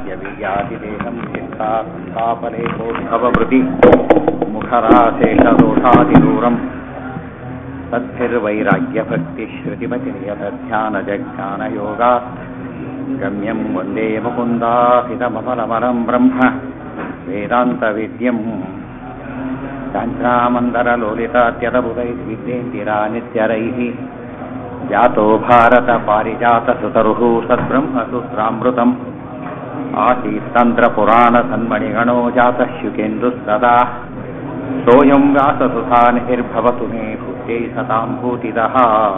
यविज्ञातिदेहं चित्तापलेपोद्भवभृति मुखराशेषदोषादिदूरम् तद्भिर्वैराग्यभक्तिश्रुतिमतिनियतध्यानजज्ञानयोगात् गम्यं वन्दे मुकुन्दाहितममलमलं ब्रह्म वेदान्तविद्यम् चाञ्चामन्दरलोलितात्यदबुधैर्विद्येन्दिरा नित्यरैः जातो भारतपारिजातसुतरुः सद्ब्रह्मसूत्रामृतम् आसीत्तन्त्रपुराणसन्मणिगणो जातः शुकेन्दुस्तदा सोऽयं व्याससुधानिर्भवतु मे भूत्यै सतां भूतिदः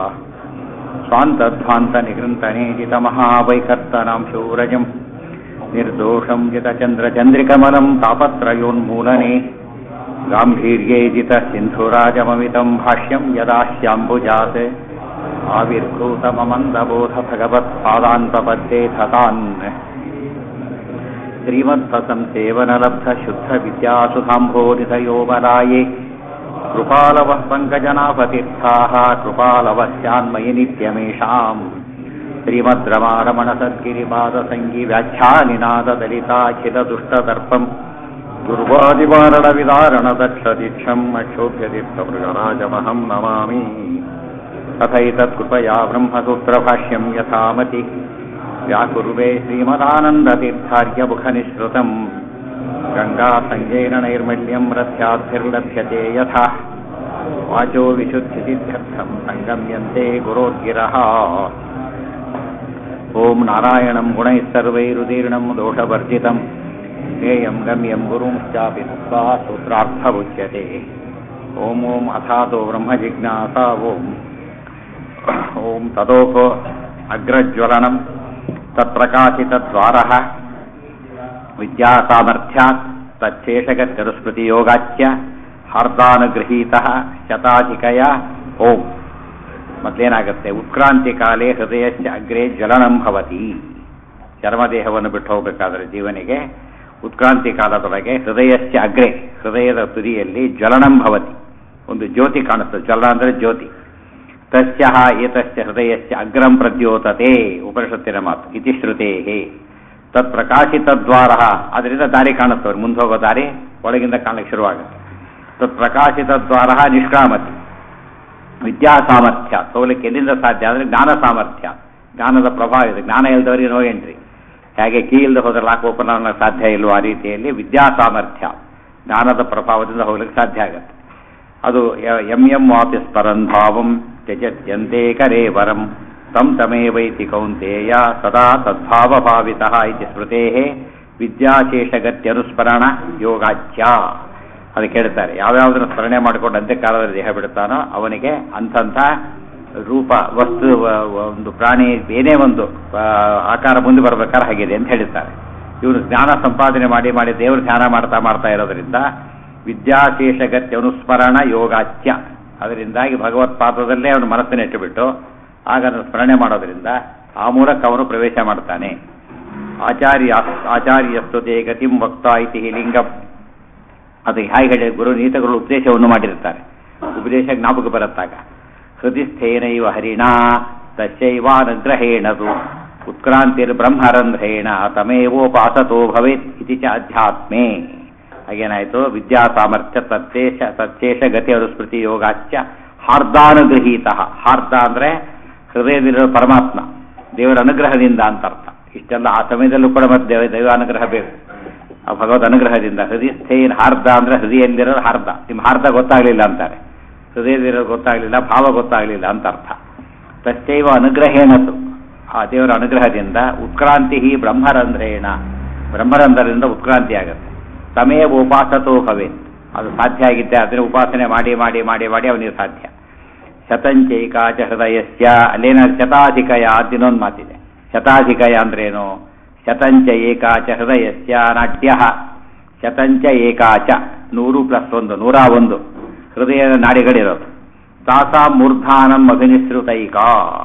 स्वान्तध्वान्तनिगृन्तनेजितमहावैकर्तनां शूरजम् निर्दोषं जितचन्द्रचन्द्रिकमलं तापत्रयोन्मूलने गाम्भीर्ये जितसिन्धुराजममितं भाष्यं यदास्याम्बुजात् आविर्भूतममन्दबोध भगवत्पादान् प्रपद्ये थतान् श्रीमत्संसेवनलब्धशुद्धविद्यासुधाम्भोधितयोबलाये कृपालवः पङ्कजनापतीर्थाः कृपालवस्यान्मयि नित्यमेषाम् श्रीमद्रमारमणसद्गिरिपादसङ्गिव्याख्यानिनाददलिताखिलदुष्टदर्पम् दुर्वादिवारणविदारणदक्षदीक्षम् अक्षोभ्यदीक्षमृगराजमहं नमामि तथैतत्कृपया ब्रह्मसूत्रभाष्यं यथामति व्याकुर्वे श्रीमदानन्दतीर्थार्यमुखनिःसृतम् गङ्गासङ्गेन नैर्मल्यं रथ्याद्भिर्लभ्यते यथा वाचो विशुद्धिसिद्ध्यर्थं सङ्गम्यन्ते गुरोद्गिरः ॐ नारायणं गुणैः सर्वैरुदीर्णं दोषवर्जितं ज्ञेयं गम्यं गुरुंश्चापि मुक्त्वा सूत्रार्थमुच्यते ॐ ॐ अथातो ब्रह्मजिज्ञासा ॐ ॐ तदोको अग्रज्वलनं तत्प्रकाशितद्वारः विद्यासामर्थ्यात् तच्छेषगत्यनुस्मृतियोगाच्य ಹಾರ್ದಾನುಗೃಹೀತಃ ಶತಾಧಿಕಯ ಓಂ ಮೊದಲೇನಾಗುತ್ತೆ ಉತ್ಕ್ರಾಂತಿ ಕಾಲೇ ಹೃದಯಸ್ಯ ಅಗ್ರೆ ಜ್ವಲನಂ ಭವತಿ ಚರ್ಮದೇಹವನ್ನು ಬಿಟ್ಟು ಹೋಗಬೇಕಾದ್ರೆ ಜೀವನಿಗೆ ಉತ್ಕ್ರಾಂತಿ ಕಾಲದೊಳಗೆ ಹೃದಯಸ್ಯ ಅಗ್ರೆ ಹೃದಯದ ತುದಿಯಲ್ಲಿ ಜ್ವಲನಂ ಭವತಿ ಒಂದು ಜ್ಯೋತಿ ಕಾಣಿಸ್ತದೆ ಜ್ವಲನ ಅಂದರೆ ಜ್ಯೋತಿ ತಸ್ಯ ಏತಸ್ಯ ಹೃದಯಸ್ಯ ಅಗ್ರಂ ಪ್ರದ್ಯೋತತೆ ಉಪನಿಷತ್ತಿನ ಮಾತು ಇತಿ ಶ್ರುತೇ ತತ್ ಪ್ರಕಾಶಿತದ್ವಾರ ಅದರಿಂದ ದಾರಿ ಕಾಣಿಸ್ತವ್ರು ಮುಂದೆ ಹೋಗೋ ದಾರಿ ಒಳಗಿಂದ ಕಾಣಲಿಕ್ಕೆ ಶುರುವಾಗುತ್ತೆ ತತ್ ಪ್ರಕಾಶಿತದ್ವಾರ ನಿಷ್ಕ್ರಾಮತಿ ವಿದ್ಯಾ ಸಾಮರ್ಥ್ಯ ತೋಲಿಕ್ಕೆ ಎಲ್ಲಿಂದ ಸಾಧ್ಯ ಅಂದರೆ ಜ್ಞಾನ ಸಾಮರ್ಥ್ಯ ಜ್ಞಾನದ ಪ್ರಭಾವ ಇದೆ ಜ್ಞಾನ ಇಲ್ದವರಿಗೆ ನೋ ಎಂಟ್ರಿ ಹೇಗೆ ಕೀ ಇಲ್ಲದೆ ಹೋದ್ರೆ ಲಾಕ್ ಓಪನ್ ಆಗಲಿಕ್ಕೆ ಸಾಧ್ಯ ಇಲ್ವೋ ಆ ರೀತಿಯಲ್ಲಿ ವಿದ್ಯಾ ಸಾಮರ್ಥ್ಯ ಜ್ಞಾನದ ಪ್ರಭಾವದಿಂದ ಹೋಗ್ಲಿಕ್ಕೆ ಸಾಧ್ಯ ಆಗುತ್ತೆ ಅದು ಎಂ ಎಂ ವಾಪಿಸ್ ಪರಂಧಾವಂ ತ್ಯಜತ್ಯಂತೆ ಕರೇ ವರಂ ತಂ ತಮೇವೈತಿ ಕೌಂತೇಯ ಸದಾ ತದ್ಭಾವಭಾವಿತಃ ಇತಿ ಸ್ಮೃತೇ ವಿದ್ಯಾಶೇಷಗತ್ಯನುಸ್ಮರಣ ಯೋಗಾಚ್ಯ ಅದಕ್ಕೆ ಹೇಳ್ತಾರೆ ಯಾವ್ಯಾವುದನ್ನು ಸ್ಮರಣೆ ಮಾಡಿಕೊಂಡು ಅಂತ್ಯಕಾಲದಲ್ಲಿ ದೇಹ ಬಿಡುತ್ತಾನೋ ಅವನಿಗೆ ಅಂಥಂಥ ರೂಪ ವಸ್ತು ಒಂದು ಪ್ರಾಣಿ ಏನೇ ಒಂದು ಆಕಾರ ಮುಂದೆ ಬರಬೇಕಾದ್ರೆ ಹಾಗಿದೆ ಅಂತ ಹೇಳಿದ್ದಾರೆ ಇವನು ಜ್ಞಾನ ಸಂಪಾದನೆ ಮಾಡಿ ಮಾಡಿ ದೇವರು ಧ್ಯಾನ ಮಾಡ್ತಾ ಮಾಡ್ತಾ ಇರೋದ್ರಿಂದ ವಿದ್ಯಾಶೇಷಗತ್ಯ ಅನುಸ್ಮರಣ ಯೋಗಾಚ್ಯ ಅದರಿಂದಾಗಿ ಭಗವತ್ಪಾದದಲ್ಲೇ ಅವನು ಮನಸ್ಸನ್ನು ಇಟ್ಟುಬಿಟ್ಟು ಆಗ ಅದನ್ನು ಸ್ಮರಣೆ ಮಾಡೋದ್ರಿಂದ ಆ ಮೂಲಕ ಅವನು ಪ್ರವೇಶ ಮಾಡ್ತಾನೆ ಆಚಾರ್ಯ ಆಚಾರ್ಯಸ್ತುತೆ ಗತಿಂ ವಕ್ತ ಇತಿ ಲಿಂಗಂ ಅದು ಹಾಗೆ ಹೇಳಿ ಗುರು ನೀತಗಳು ಉಪದೇಶವನ್ನು ಮಾಡಿರ್ತಾರೆ ಉಪದೇಶ ಜ್ಞಾಪಕ ಬರುತ್ತಾಗ ಹೃದಯಸ್ಥೇನೈವ ಹರಿಣ ತಸ್ಯೈವಾನುಗ್ರಹೇಣದು ಉತ್ಕ್ರಾಂತಿರ್ ಬ್ರಹ್ಮರಂಧ್ರೇಣ ತಮೇವೋಪಾಸತೋ ಭವೇತ್ ಇತಿ ಚ ಅಧ್ಯಾತ್ಮೇ ಹಾಗೇನಾಯಿತು ವಿದ್ಯಾ ಸಾಮರ್ಥ್ಯ ತತ್ತೇಶ ತತ್ತೇಶ ಗತಿ ಅನುಸ್ಮೃತಿ ಯೋಗಾಚ್ಯ ಹಾರ್ದಾನುಗೃಹೀತ ಹಾರ್ದ ಅಂದರೆ ಹೃದಯದಲ್ಲಿರೋ ಪರಮಾತ್ಮ ದೇವರ ಅನುಗ್ರಹದಿಂದ ಅಂತ ಅರ್ಥ ಇಷ್ಟೆಲ್ಲ ಆ ಸಮಯದಲ್ಲೂ ಕೂಡ ಮತ್ತೆ ದೇವ ದೈವಾನುಗ್ರಹ ಬೇಕು ಆ ಭಗವದ್ ಅನುಗ್ರಹದಿಂದ ಹೃದಯಸ್ಥೇನ್ ಹಾರ್ದ ಅಂದ್ರೆ ಹೃದಯದಲ್ಲಿರೋದು ಹಾರ್ದ ನಿಮ್ಮ ಹಾರ್ದ ಗೊತ್ತಾಗ್ಲಿಲ್ಲ ಅಂತಾರೆ ಹೃದಯದಲ್ಲಿರೋದು ಗೊತ್ತಾಗ್ಲಿಲ್ಲ ಭಾವ ಗೊತ್ತಾಗ್ಲಿಲ್ಲ ಅಂತ ಅರ್ಥ ತಚ್ಚೈವ ಅನುಗ್ರಹೇಣತು ಆ ದೇವರ ಅನುಗ್ರಹದಿಂದ ಉತ್ಕ್ರಾಂತಿ ಬ್ರಹ್ಮರಂಧ್ರೇಣ ಬ್ರಹ್ಮರಂಧ್ರದಿಂದ ಉತ್ಕ್ರಾಂತಿ ಆಗುತ್ತೆ ತಮೇವ ಉಪಾಸತೋ ಭವೇತ್ ಅದು ಸಾಧ್ಯ ಆಗಿದ್ದೆ ಅದನ್ನ ಉಪಾಸನೆ ಮಾಡಿ ಮಾಡಿ ಮಾಡಿ ಮಾಡಿ ಅವನಿಗೆ ಸಾಧ್ಯ ಶತಂಚೈಕಾಚ ಹೃದಯಸ್ಯ ಅಲ್ಲೇನ ಶತಾಧಿಕಯ ದಿನೊಂದು ಮಾತಿದೆ ಶತಾಧಿಕಯ ಅಂದ್ರೇನು ಶತಂಚ ಏಕಾಚ ಹೃದಯಸ್ಯ ನಾಟ್ಯ ಶತಂಚ ಏಕಾಚ ನೂರು ಪ್ಲಸ್ ಒಂದು ನೂರ ಒಂದು ಹೃದಯದ ನಾಡಿಗಳಿರೋದು ತಾಸಾ ಮೂರ್ಧಾನಂ ಅಭಿನಿಸೃತೈಕ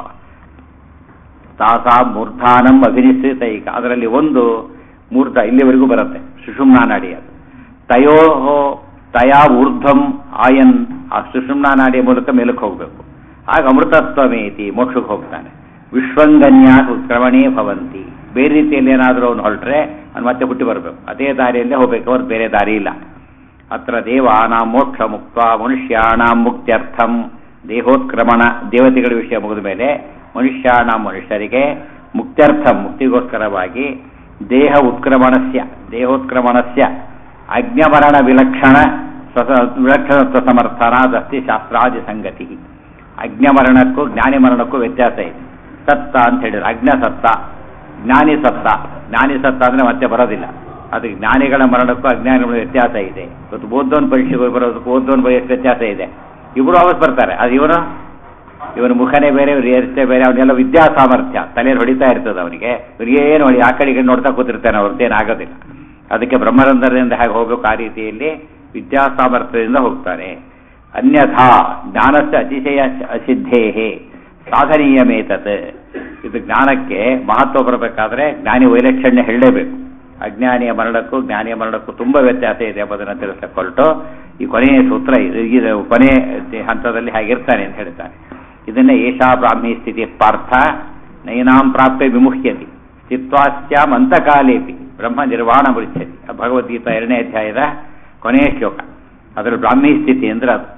ತಾಸಾ ಮೂರ್ಧಾನಂ ಅಭಿನಿಸೃತೈಕ ಅದರಲ್ಲಿ ಒಂದು ಮೂರ್ಧ ಇಲ್ಲಿವರೆಗೂ ಬರುತ್ತೆ ಸುಷುಮ್ನಾ ನಾಡಿ ಅದು ತಯೋ ತಯಾ ಊರ್ಧ್ವಂ ಆಯನ್ ಆ ಸುಷುಮ್ನಾ ನಾಡಿಯ ಮೂಲಕ ಮೇಲಕ್ಕೆ ಹೋಗಬೇಕು ಆಗ ಅಮೃತತ್ವಮೇತಿ ಮೋಕ್ಷಕ್ಕೆ ಹೋಗ್ತಾನೆ ವಿಶ್ವಂಗನ್ಯಾ ಉತ್ಕ್ರಮಣೇ ಭವಂತಿ ಬೇರೆ ರೀತಿಯಲ್ಲಿ ಏನಾದರೂ ಅವನು ಹೊರಟ್ರೆ ಅವ್ನು ಮತ್ತೆ ಹುಟ್ಟಿ ಬರಬೇಕು ಅದೇ ದಾರಿಯಲ್ಲೇ ಹೋಗ್ಬೇಕು ಅವ್ರು ಬೇರೆ ದಾರಿ ಇಲ್ಲ ಅತ್ರ ದೇವಾನಾಂ ಮೋಕ್ಷ ಮುಕ್ತ ಮನುಷ್ಯಾಣಾಂ ಮುಕ್ತ್ಯರ್ಥಂ ದೇಹೋತ್ಕ್ರಮಣ ದೇವತೆಗಳ ವಿಷಯ ಮುಗಿದ ಮೇಲೆ ಮನುಷ್ಯಾಣಾಂ ಮನುಷ್ಯರಿಗೆ ಮುಕ್ತ್ಯರ್ಥಂ ಮುಕ್ತಿಗೋಸ್ಕರವಾಗಿ ದೇಹ ಉತ್ಕ್ರಮಣಸ್ಯ ದೇಹೋತ್ಕ್ರಮಣಸ್ಯ ಅಜ್ಞಮರಣ ವಿಲಕ್ಷಣ ಸ್ವಸ ವಿಲಕ್ಷಣತ್ವ ಸಮರ್ಥನಾದಸ್ತಿ ಶಾಸ್ತ್ರಾದಿ ಸಂಗತಿ ಅಜ್ಞಮರಣಕ್ಕೂ ಜ್ಞಾನಿ ಮರಣಕ್ಕೂ ವ್ಯತ್ಯಾಸ ಇದೆ ಸತ್ತ ಅಂತ ಹೇಳಿದ್ರು ಅಜ್ಞ ಸತ್ತ ಜ್ಞಾನಿ ಸತ್ತ ಜ್ಞಾನಿ ಸತ್ತ ಅಂದ್ರೆ ಮತ್ತೆ ಬರೋದಿಲ್ಲ ಅದಕ್ಕೆ ಜ್ಞಾನಿಗಳ ಮರಣಕ್ಕೂ ಅಜ್ಞಾನಿಗಳ ವ್ಯತ್ಯಾಸ ಇದೆ ಇವತ್ತು ಓದ್ದೋನ್ ಪರೀಕ್ಷೆಗೆ ಬರೋದಕ್ಕೂ ಓದ್ದೋನ್ ಬರೆಯೋಷ್ಟು ವ್ಯತ್ಯಾಸ ಇದೆ ಇಬ್ಬರು ಅವತ್ತು ಬರ್ತಾರೆ ಅದು ಇವನು ಇವನ ಮುಖನೇ ಬೇರೆ ಇವ್ರ ಏರಿಕೆ ಬೇರೆ ಅವನೆಲ್ಲ ವಿದ್ಯಾ ಸಾಮರ್ಥ್ಯ ತಲೆಯಲ್ಲಿ ಹೊಡಿತಾ ಇರ್ತದೆ ಅವನಿಗೆ ಇವನಿಗೆ ಏನು ಹೊಡಿ ಆ ಕಡೆಗೆ ನೋಡ್ತಾ ಕೂತಿರ್ತಾನೆ ಅವ್ರದ್ದೇನು ಆಗೋದಿಲ್ಲ ಅದಕ್ಕೆ ಬ್ರಹ್ಮರಂಧ್ರದಿಂದ ಹೇಗೆ ಹೋಗಬೇಕು ಆ ರೀತಿಯಲ್ಲಿ ವಿದ್ಯಾ ಸಾಮರ್ಥ್ಯದಿಂದ ಹೋಗ್ತಾನೆ ಅನ್ಯಥಾ ಜ್ಞಾನಸ್ಯ ಅತಿಶಯ ಅಸಿದ್ಧೇಹೇ ಸಾಧನೀಯಮೇತತ್ ಇದು ಜ್ಞಾನಕ್ಕೆ ಮಹತ್ವ ಬರಬೇಕಾದ್ರೆ ಜ್ಞಾನಿ ವೈಲಕ್ಷಣ್ಯ ಹೇಳಲೇಬೇಕು ಅಜ್ಞಾನಿಯ ಮರಣಕ್ಕೂ ಜ್ಞಾನಿಯ ಮರಣಕ್ಕೂ ತುಂಬಾ ವ್ಯತ್ಯಾಸ ಇದೆ ಎಂಬುದನ್ನು ತಿಳಿಸಿಕೊಳ್ತು ಈ ಕೊನೆಯ ಸೂತ್ರ ಇದು ಇದು ಕೊನೆಯ ಹಂತದಲ್ಲಿ ಹಾಗಿರ್ತಾನೆ ಅಂತ ಹೇಳ್ತಾನೆ ಇದನ್ನೇ ಏಷಾ ಬ್ರಾಹ್ಮಿ ಸ್ಥಿತಿ ಪಾರ್ಥ ನೈನಾಂ ಪ್ರಾಪ್ಯ ವಿಮುಹ್ಯತಿ ಸ್ಥಿತ್ವಾಸ್ಯಾಂ ಅಂತಕಾಲೇಪಿ ಬ್ರಹ್ಮ ನಿರ್ವಾಣ ಮುರಿಚ್ಯತಿ ಭಗವದ್ಗೀತಾ ಎರಡನೇ ಅಧ್ಯಾಯದ ಕೊನೆಯ ಶ್ಲೋಕ ಅದರ ಬ್ರಾಹ್ಮಿ ಸ್ಥಿತಿ ಅಂದ್ರೆ ಅದು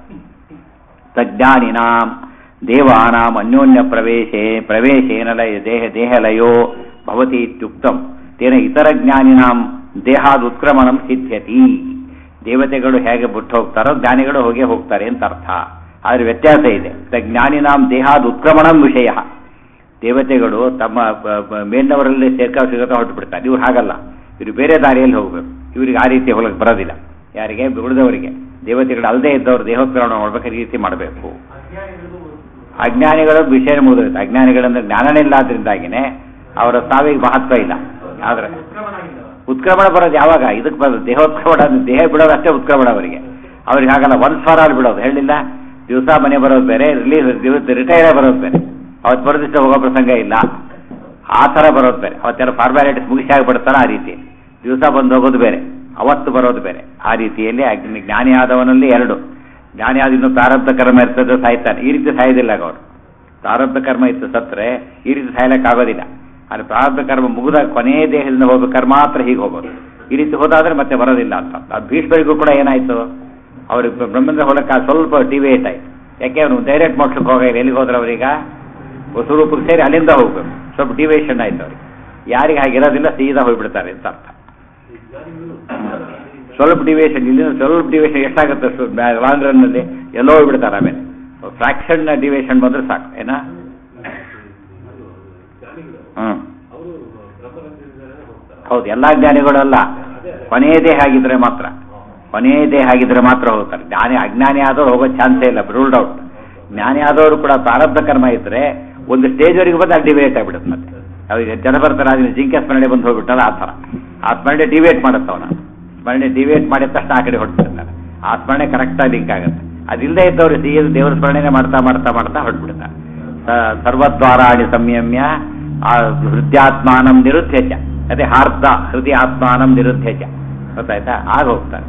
ತಜ್ಞಾನಿನಾಂ ದೇವಾನಾಂ ಅನ್ಯೋನ್ಯ ಪ್ರವೇಶೇ ಪ್ರವೇಶೇನ ಲಯ ದೇಹ ದೇಹಲಯೋ ಭವತಿ ಇತ್ಯುಕ್ತಂ ತೇನ ಇತರ ಜ್ಞಾನಿನಾಂ ದೇಹಾದ ಉತ್ಕ್ರಮಣಂ ಸಿದ್ಧ್ಯತಿ ದೇವತೆಗಳು ಹೇಗೆ ಬಿಟ್ಟು ಹೋಗ್ತಾರೋ ಜ್ಞಾನಿಗಳು ಹೋಗೇ ಹೋಗ್ತಾರೆ ಅಂತ ಅರ್ಥ ಆದ್ರೆ ವ್ಯತ್ಯಾಸ ಇದೆ ಜ್ಞಾನಿನಾಂ ದೇಹಾದ ಉತ್ಕ್ರಮಣಂ ವಿಷಯ ದೇವತೆಗಳು ತಮ್ಮ ಬ- ಬ- ಮೇಲಿನವರಲ್ಲಿ ಸೇರ್ಕಾ ಸಿಗತಾ ಹೊರಟು ಬಿಡ್ತಾರೆ ಇವ್ರು ಹಾಗಲ್ಲ ಇವರು ಬೇರೆ ದಾರಿಯಲ್ಲಿ ಹೋಗಬೇಕು ಇವರಿಗೆ ಆ ರೀತಿ ಹೋಗಕ್ಕೆ ಬರೋದಿಲ್ಲ ಯಾರಿಗೆ ಉಳಿದವರಿಗೆ ದೇವತೆಗಳು ಅಲ್ಲದೆ ಇದ್ದವರು ದೇಹೋತ್ಕ್ರಮಣ ಮಾಡ್ಬೇಕಾದ್ರೆ ಈ ರೀತಿ ಮಾಡಬೇಕು ಅಜ್ಞಾನಿಗಳು ವಿಷಯ ಮುಗಿದಿರುತ್ತೆ ಅಜ್ಞಾನಿಗಳಂದ್ರೆ ಜ್ಞಾನನೇ ಇಲ್ಲ ಆದ್ರಿಂದಾಗಿನೇ ಅವರ ಸಾವಿಗೆ ಮಹತ್ವ ಇಲ್ಲ ಆದ್ರೆ ಉತ್ಕ್ರಮಣ ಬರೋದು ಯಾವಾಗ ಇದಕ್ಕೆ ಬರೋದು ದೇಹೋತ್ಕ್ರಮಣ ಅಂದ್ರೆ ದೇಹ ಬಿಡೋದು ಅಷ್ಟೇ ಉತ್ಕ್ರಮಣ ಅವರಿಗೆ ಅವ್ರಿಗೆ ಹಾಗಲ್ಲ ಒನ್ಸ್ ಫಾರ್ ಆಲ್ ಬಿಡೋದು ಹೇಳಿಲ್ಲ ದಿವಸ ಮನೆ ಬರೋದು ಬೇರೆ ರಿಲೀಸ್ ದಿವಸ ರಿಟೈರ್ ಬರೋದು ಬೇರೆ ಅವತ್ತು ಬರೋದಿಷ್ಟ ಹೋಗೋ ಪ್ರಸಂಗ ಇಲ್ಲ ಆ ಥರ ಬರೋದು ಬೇರೆ ಅವತ್ತೆಲ್ಲ ಫಾರ್ಮ್ಯಾಲಿಟೀಸ್ ಮುಗಿಸಿ ಆಗಿಬಿಡ್ತಾರ ಆ ರೀತಿ ದಿವಸ ಬಂದು ಹೋಗೋದು ಬೇರೆ ಅವತ್ತು ಬರೋದು ಬೇರೆ ಆ ರೀತಿಯಲ್ಲಿ ಅಗ್ನಿ ಜ್ಞಾನಿ ಆದವನಲ್ಲಿ ಎರಡು ಜ್ಞಾನಿ ಆದ ಇನ್ನು ಪ್ರಾರಬ್ಧ ಕರ್ಮ ಇರ್ತದೆ ಸಾಯ್ತಾನೆ ಈ ರೀತಿ ಸಾಯೋದಿಲ್ಲ ಆಗ ಅವರು ಪ್ರಾರಬ್ಧ ಕರ್ಮ ಇತ್ತು ಸತ್ರೆ ಈ ರೀತಿ ಸಾಯ್ಲಿಕ್ಕಾಗೋದಿಲ್ಲ ಆದರೆ ಪ್ರಾರಬ್ಧ ಕರ್ಮ ಮುಗಿದಾಗ ಕೊನೆಯ ದೇಹದಿಂದ ಹೋಗ್ಬೇಕಾದ್ರೆ ಮಾತ್ರ ಹೀಗೆ ಹೋಗೋದು ಈ ರೀತಿ ಹೋದಾದ್ರೆ ಮತ್ತೆ ಬರೋದಿಲ್ಲ ಅಂತ ಅದು ಭೀಷ್ಮರಿಗೂ ಕೂಡ ಏನಾಯ್ತು ಅವ್ರಿಗೆ ಬ್ರಹ್ಮೇಂದ್ರ ಹೊಲಕ್ಕೆ ಸ್ವಲ್ಪ ಡಿವೇಟ್ ಆಯ್ತು ಯಾಕೆ ಅವನು ಡೈರೆಕ್ಟ್ ಮೋಕ್ಷಕ್ಕೆ ಹೋಗ ಎಲ್ಲಿಗೆ ಹೋದ್ರೆ ಅವರೀಗ ಸ್ವರೂಪಕ್ಕೆ ಸೇರಿ ಅಲ್ಲಿಂದ ಹೋಗ್ಬೇಕು ಸ್ವಲ್ಪ ಡಿವೇಷನ್ ಆಯ್ತು ಅವ್ರಿಗೆ ಯಾರಿಗೆ ಹಾಗಿರೋದಿಲ್ಲ ಸೀದಾ ಹೋಗ್ಬಿಡ್ತಾರೆ ಅಂತ ಅರ್ಥ ಸ್ವಲ್ಪ ಡಿವೇಷನ್ ಇಲ್ಲಿಂದ ಸ್ವಲ್ಪ ಡಿವೇಷನ್ ಎಷ್ಟಾಗುತ್ತೆ ಲಾಂಗ್ ರನ್ನಲ್ಲಿ ಎಲ್ಲೋ ಹೋಗ್ಬಿಡ್ತಾರೆ ಆಮೇಲೆ ಫ್ರಾಕ್ಷನ್ ಡಿವೇಷನ್ ಬಂದ್ರೆ ಸಾಕು ಏನ ಹ್ಮ್ ಹೌದು ಎಲ್ಲಾ ಜ್ಞಾನಿಗಳಲ್ಲ ಕೊನೆಯದೇ ಆಗಿದ್ರೆ ಮಾತ್ರ ಕೊನೆಯದೇ ಆಗಿದ್ರೆ ಮಾತ್ರ ಹೋಗ್ತಾರೆ ಜ್ಞಾನಿ ಅಜ್ಞಾನಿ ಆದವ್ರು ಹೋಗೋ ಚಾನ್ಸೇ ಇಲ್ಲ ರೂಲ್ಡ್ ಔಟ್ ಜ್ಞಾನಿ ಆದವರು ಕೂಡ ಪ್ರಾರಬ್ಧ ಕರ್ಮ ಇದ್ರೆ ಒಂದು ಸ್ಟೇಜ್ವರೆಗೆ ಬಂದು ಅಲ್ಲಿ ಡಿವೇಟ್ ಆಗ್ಬಿಡುತ್ತೆ ಮತ್ತೆ ಅವ್ರಿಗೆ ಜನ ಬರ್ತಾರೆ ಅದನ್ನ ಜಿಂಕೆ ಸ್ಮರಣೆ ಬಂದು ಹೋಗ್ಬಿಟ್ಟಲ್ಲ ಆ ಥರ ಆ ಸ್ಮರಣೆ ಡಿವೇಟ್ ಮಾಡುತ್ತೆ ಅವನ ಸ್ಮರಣೆ ಡಿವೇಟ್ ಮಾಡಿದ ತಕ್ಷಣ ಆ ಕಡೆ ಹೊರಟ್ಬಿಡ್ತಾರೆ ಆ ಸ್ಮರಣೆ ಕರೆಕ್ಟಾಗಿ ಲಿಂಕ್ ಆಗುತ್ತೆ ಅದಿಲ್ಲದೆ ಇದ್ದವ್ರು ಸಿ ದೇವರ ಸ್ಮರಣೆನೇ ಮಾಡ್ತಾ ಮಾಡ್ತಾ ಮಾಡ್ತಾ ಹೊರಟ್ಬಿಡ್ತಾರೆ ಸ- ಸರ್ವದ್ವಾರಾಣಿ ಸಂಯಮ್ಯ ಆ ಹೃದಯಾತ್ಮಾನಂ ನಿರುದ್ಧಚ ಅದೇ ಹಾರ್ದ ಹೃದಯ ಆತ್ಮಾನಂ ನಿರುದ್ಧಚ ಗೊತ್ತಾಯ್ತಾ ಆಗ ಹೋಗ್ತಾರೆ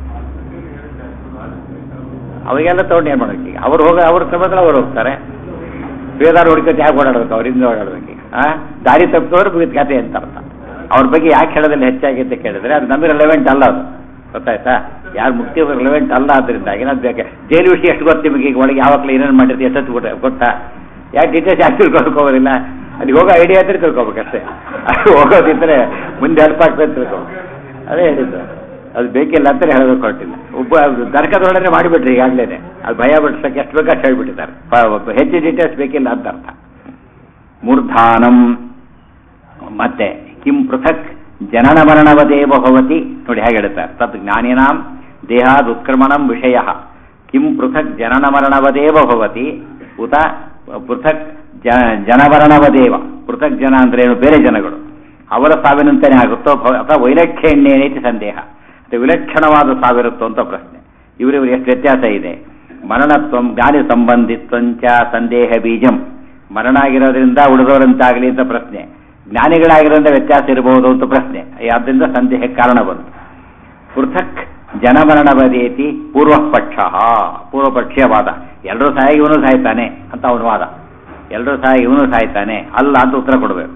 ಅವಾಗೆಲ್ಲ ತಗೊಂಡು ಏನ್ ಮಾಡೋಕೆ ಈಗ ಅವ್ರು ಹೋಗ ಅವ್ರ ಕ್ರಮದಲ್ಲಿ ಅವ್ರು ಹೋಗ್ತಾರೆ ಬೇದಾರು ಹುಡುಕತ್ತೆ ಯಾಕೆ ಓಡಾಡ್ಬೇಕು ಅವ್ರಿಂದ ಓಡಾಡ್ಬೇಕು ಈಗ ಆ ದಾರಿ ತಪ್ಪಿದವ್ರು ಮುಗಿದ ಕತೆ ಅಂತ ಅರ್ಥ ಅವ್ರ ಬಗ್ಗೆ ಯಾಕೆ ಹೇಳೋದಿಲ್ಲ ಹೆಚ್ಚಾಗಿ ಅಂತ ಕೇಳಿದ್ರೆ ಅದು ನಮಗೆ ರೆಲೆವೆಂಟ್ ಅಲ್ಲ ಅದು ಗೊತ್ತಾಯ್ತಾ ಯಾರು ಮುಕ್ತಿ ರೆಲೆವೆಂಟ್ ಅಲ್ಲ ಅದರಿಂದಾಗಿ ನಾವು ಬೇಕೆ ಜೈಲು ವಿಷಯ ಎಷ್ಟು ಗೊತ್ತು ನಿಮಗೆ ಈಗ ಒಳಗೆ ಯಾವಾಗಲೂ ಏನೇನು ಮಾಡಿರ್ತೀವಿ ಎಷ್ಟೊತ್ತು ಗೊತ್ತ ಗೊತ್ತಾ ಯಾಕೆ ಡೀಟೇಲ್ಸ್ ಯಾಕೆ ತಿಳ್ಕೊಳ್ಕೋಬೋದಿಲ್ಲ ಅಲ್ಲಿ ಹೋಗೋ ಐಡಿಯಾ ಇದ್ರೆ ತಿಳ್ಕೊಬೇಕಷ್ಟೇ ಅದು ಹೋಗೋದಿದ್ರೆ ಮುಂದೆ ಹೆಲ್ಪ್ ಆಗ್ತದೆ ತಿಳ್ಕೊ ಅದೇ ಹೇಳಿದ್ದು ಅದು ಬೇಕಿಲ್ಲ ಅಂತಾನೆ ಹೇಳೋದಕ್ಕೆ ಹೊರಟಿಲ್ಲ ಒಬ್ಬ ದರ್ಕದೊಡನೆ ಮಾಡಿಬಿಟ್ರಿ ಈಗಾಗಲೇ ಅದು ಭಯ ಬಿಡ್ಸಕ್ಕೆ ಎಷ್ಟು ಬೇಕಾ ಹೇಳ್ಬಿಟ್ಟಿದ್ದಾರೆ ಪ- ಒಬ್ಬ ಹೆಚ್ಚು ಡೀಟೇಲ್ಸ್ ಬೇಕಿಲ್ಲ ಅಂತ ಅರ್ಥ ಮೂರ್ಧಾನಂ ಮತ್ತೆ ಕಿಂ ಪೃಥಕ್ ಜನನ ಮರಣವದೇವ ಭವತಿ ನೋಡಿ ಹೇಗೆ ಹೇಳ್ತಾರೆ ತತ್ ಜ್ಞಾನಿನಾಂ ದೇಹಾದ್ ಉತ್ಕ್ರಮಣಂ ವಿಷಯ ಕಿಂ ಪೃಥಕ್ ಜನನ ಮರಣವದೇವ ಭವತಿ ಉತ ಪೃಥಕ್ ಜ- ಜನಮರಣವದೇವ ಪೃಥಕ್ ಜನ ಅಂದ್ರೆ ಏನು ಬೇರೆ ಜನಗಳು ಅವರ ಸಾವಿನಂತೆಯೇ ಆಗುತ್ತೋ ಭವ- ಅಥವಾ ವೈಲಕ್ಷಣ್ಯೇನೈತಿ ಸಂದೇಹ ಮತ್ತೆ ವಿಲಕ್ಷಣವಾದ ಸಾವಿರುತ್ತೋ ಅಂತ ಪ್ರಶ್ನೆ ಇವರಿವರು ಎಷ್ಟು ವ್ಯತ್ಯಾಸ ಇದೆ ಮರಣತ್ವಂ ಜ್ಞಾನಿ ಸಂಬಂಧಿತ್ವಂಚ ಸಂದೇಹ ಬೀಜಂ ಮರಣ ಆಗಿರೋದ್ರಿಂದ ಉಳಿದವರಂತಾಗಲಿ ಅಂತ ಪ್ರಶ್ನೆ ಜ್ಞಾನಿಗಳಾಗಿರೋದ್ರಿಂದ ವ್ಯತ್ಯಾಸ ಇರಬಹುದು ಅಂತ ಪ್ರಶ್ನೆ ಆದ್ದರಿಂದ ಸಂದೇಹಕ್ಕೆ ಕಾರಣ ಬಂತು ಪೃಥಕ್ ಜನಮರಣವದೇತಿ ಪೂರ್ವ ಪಕ್ಷ ಪೂರ್ವ ಪಕ್ಷೀಯ ವಾದ ಎಲ್ಲರೂ ಸಹ ಇವನು ಸಾಯ್ತಾನೆ ಅಂತ ಅವನ ವಾದ ಎಲ್ಲರೂ ಸಹ ಇವನು ಸಾಯ್ತಾನೆ ಅಲ್ಲ ಅಂತ ಉತ್ತರ ಕೊಡಬೇಕು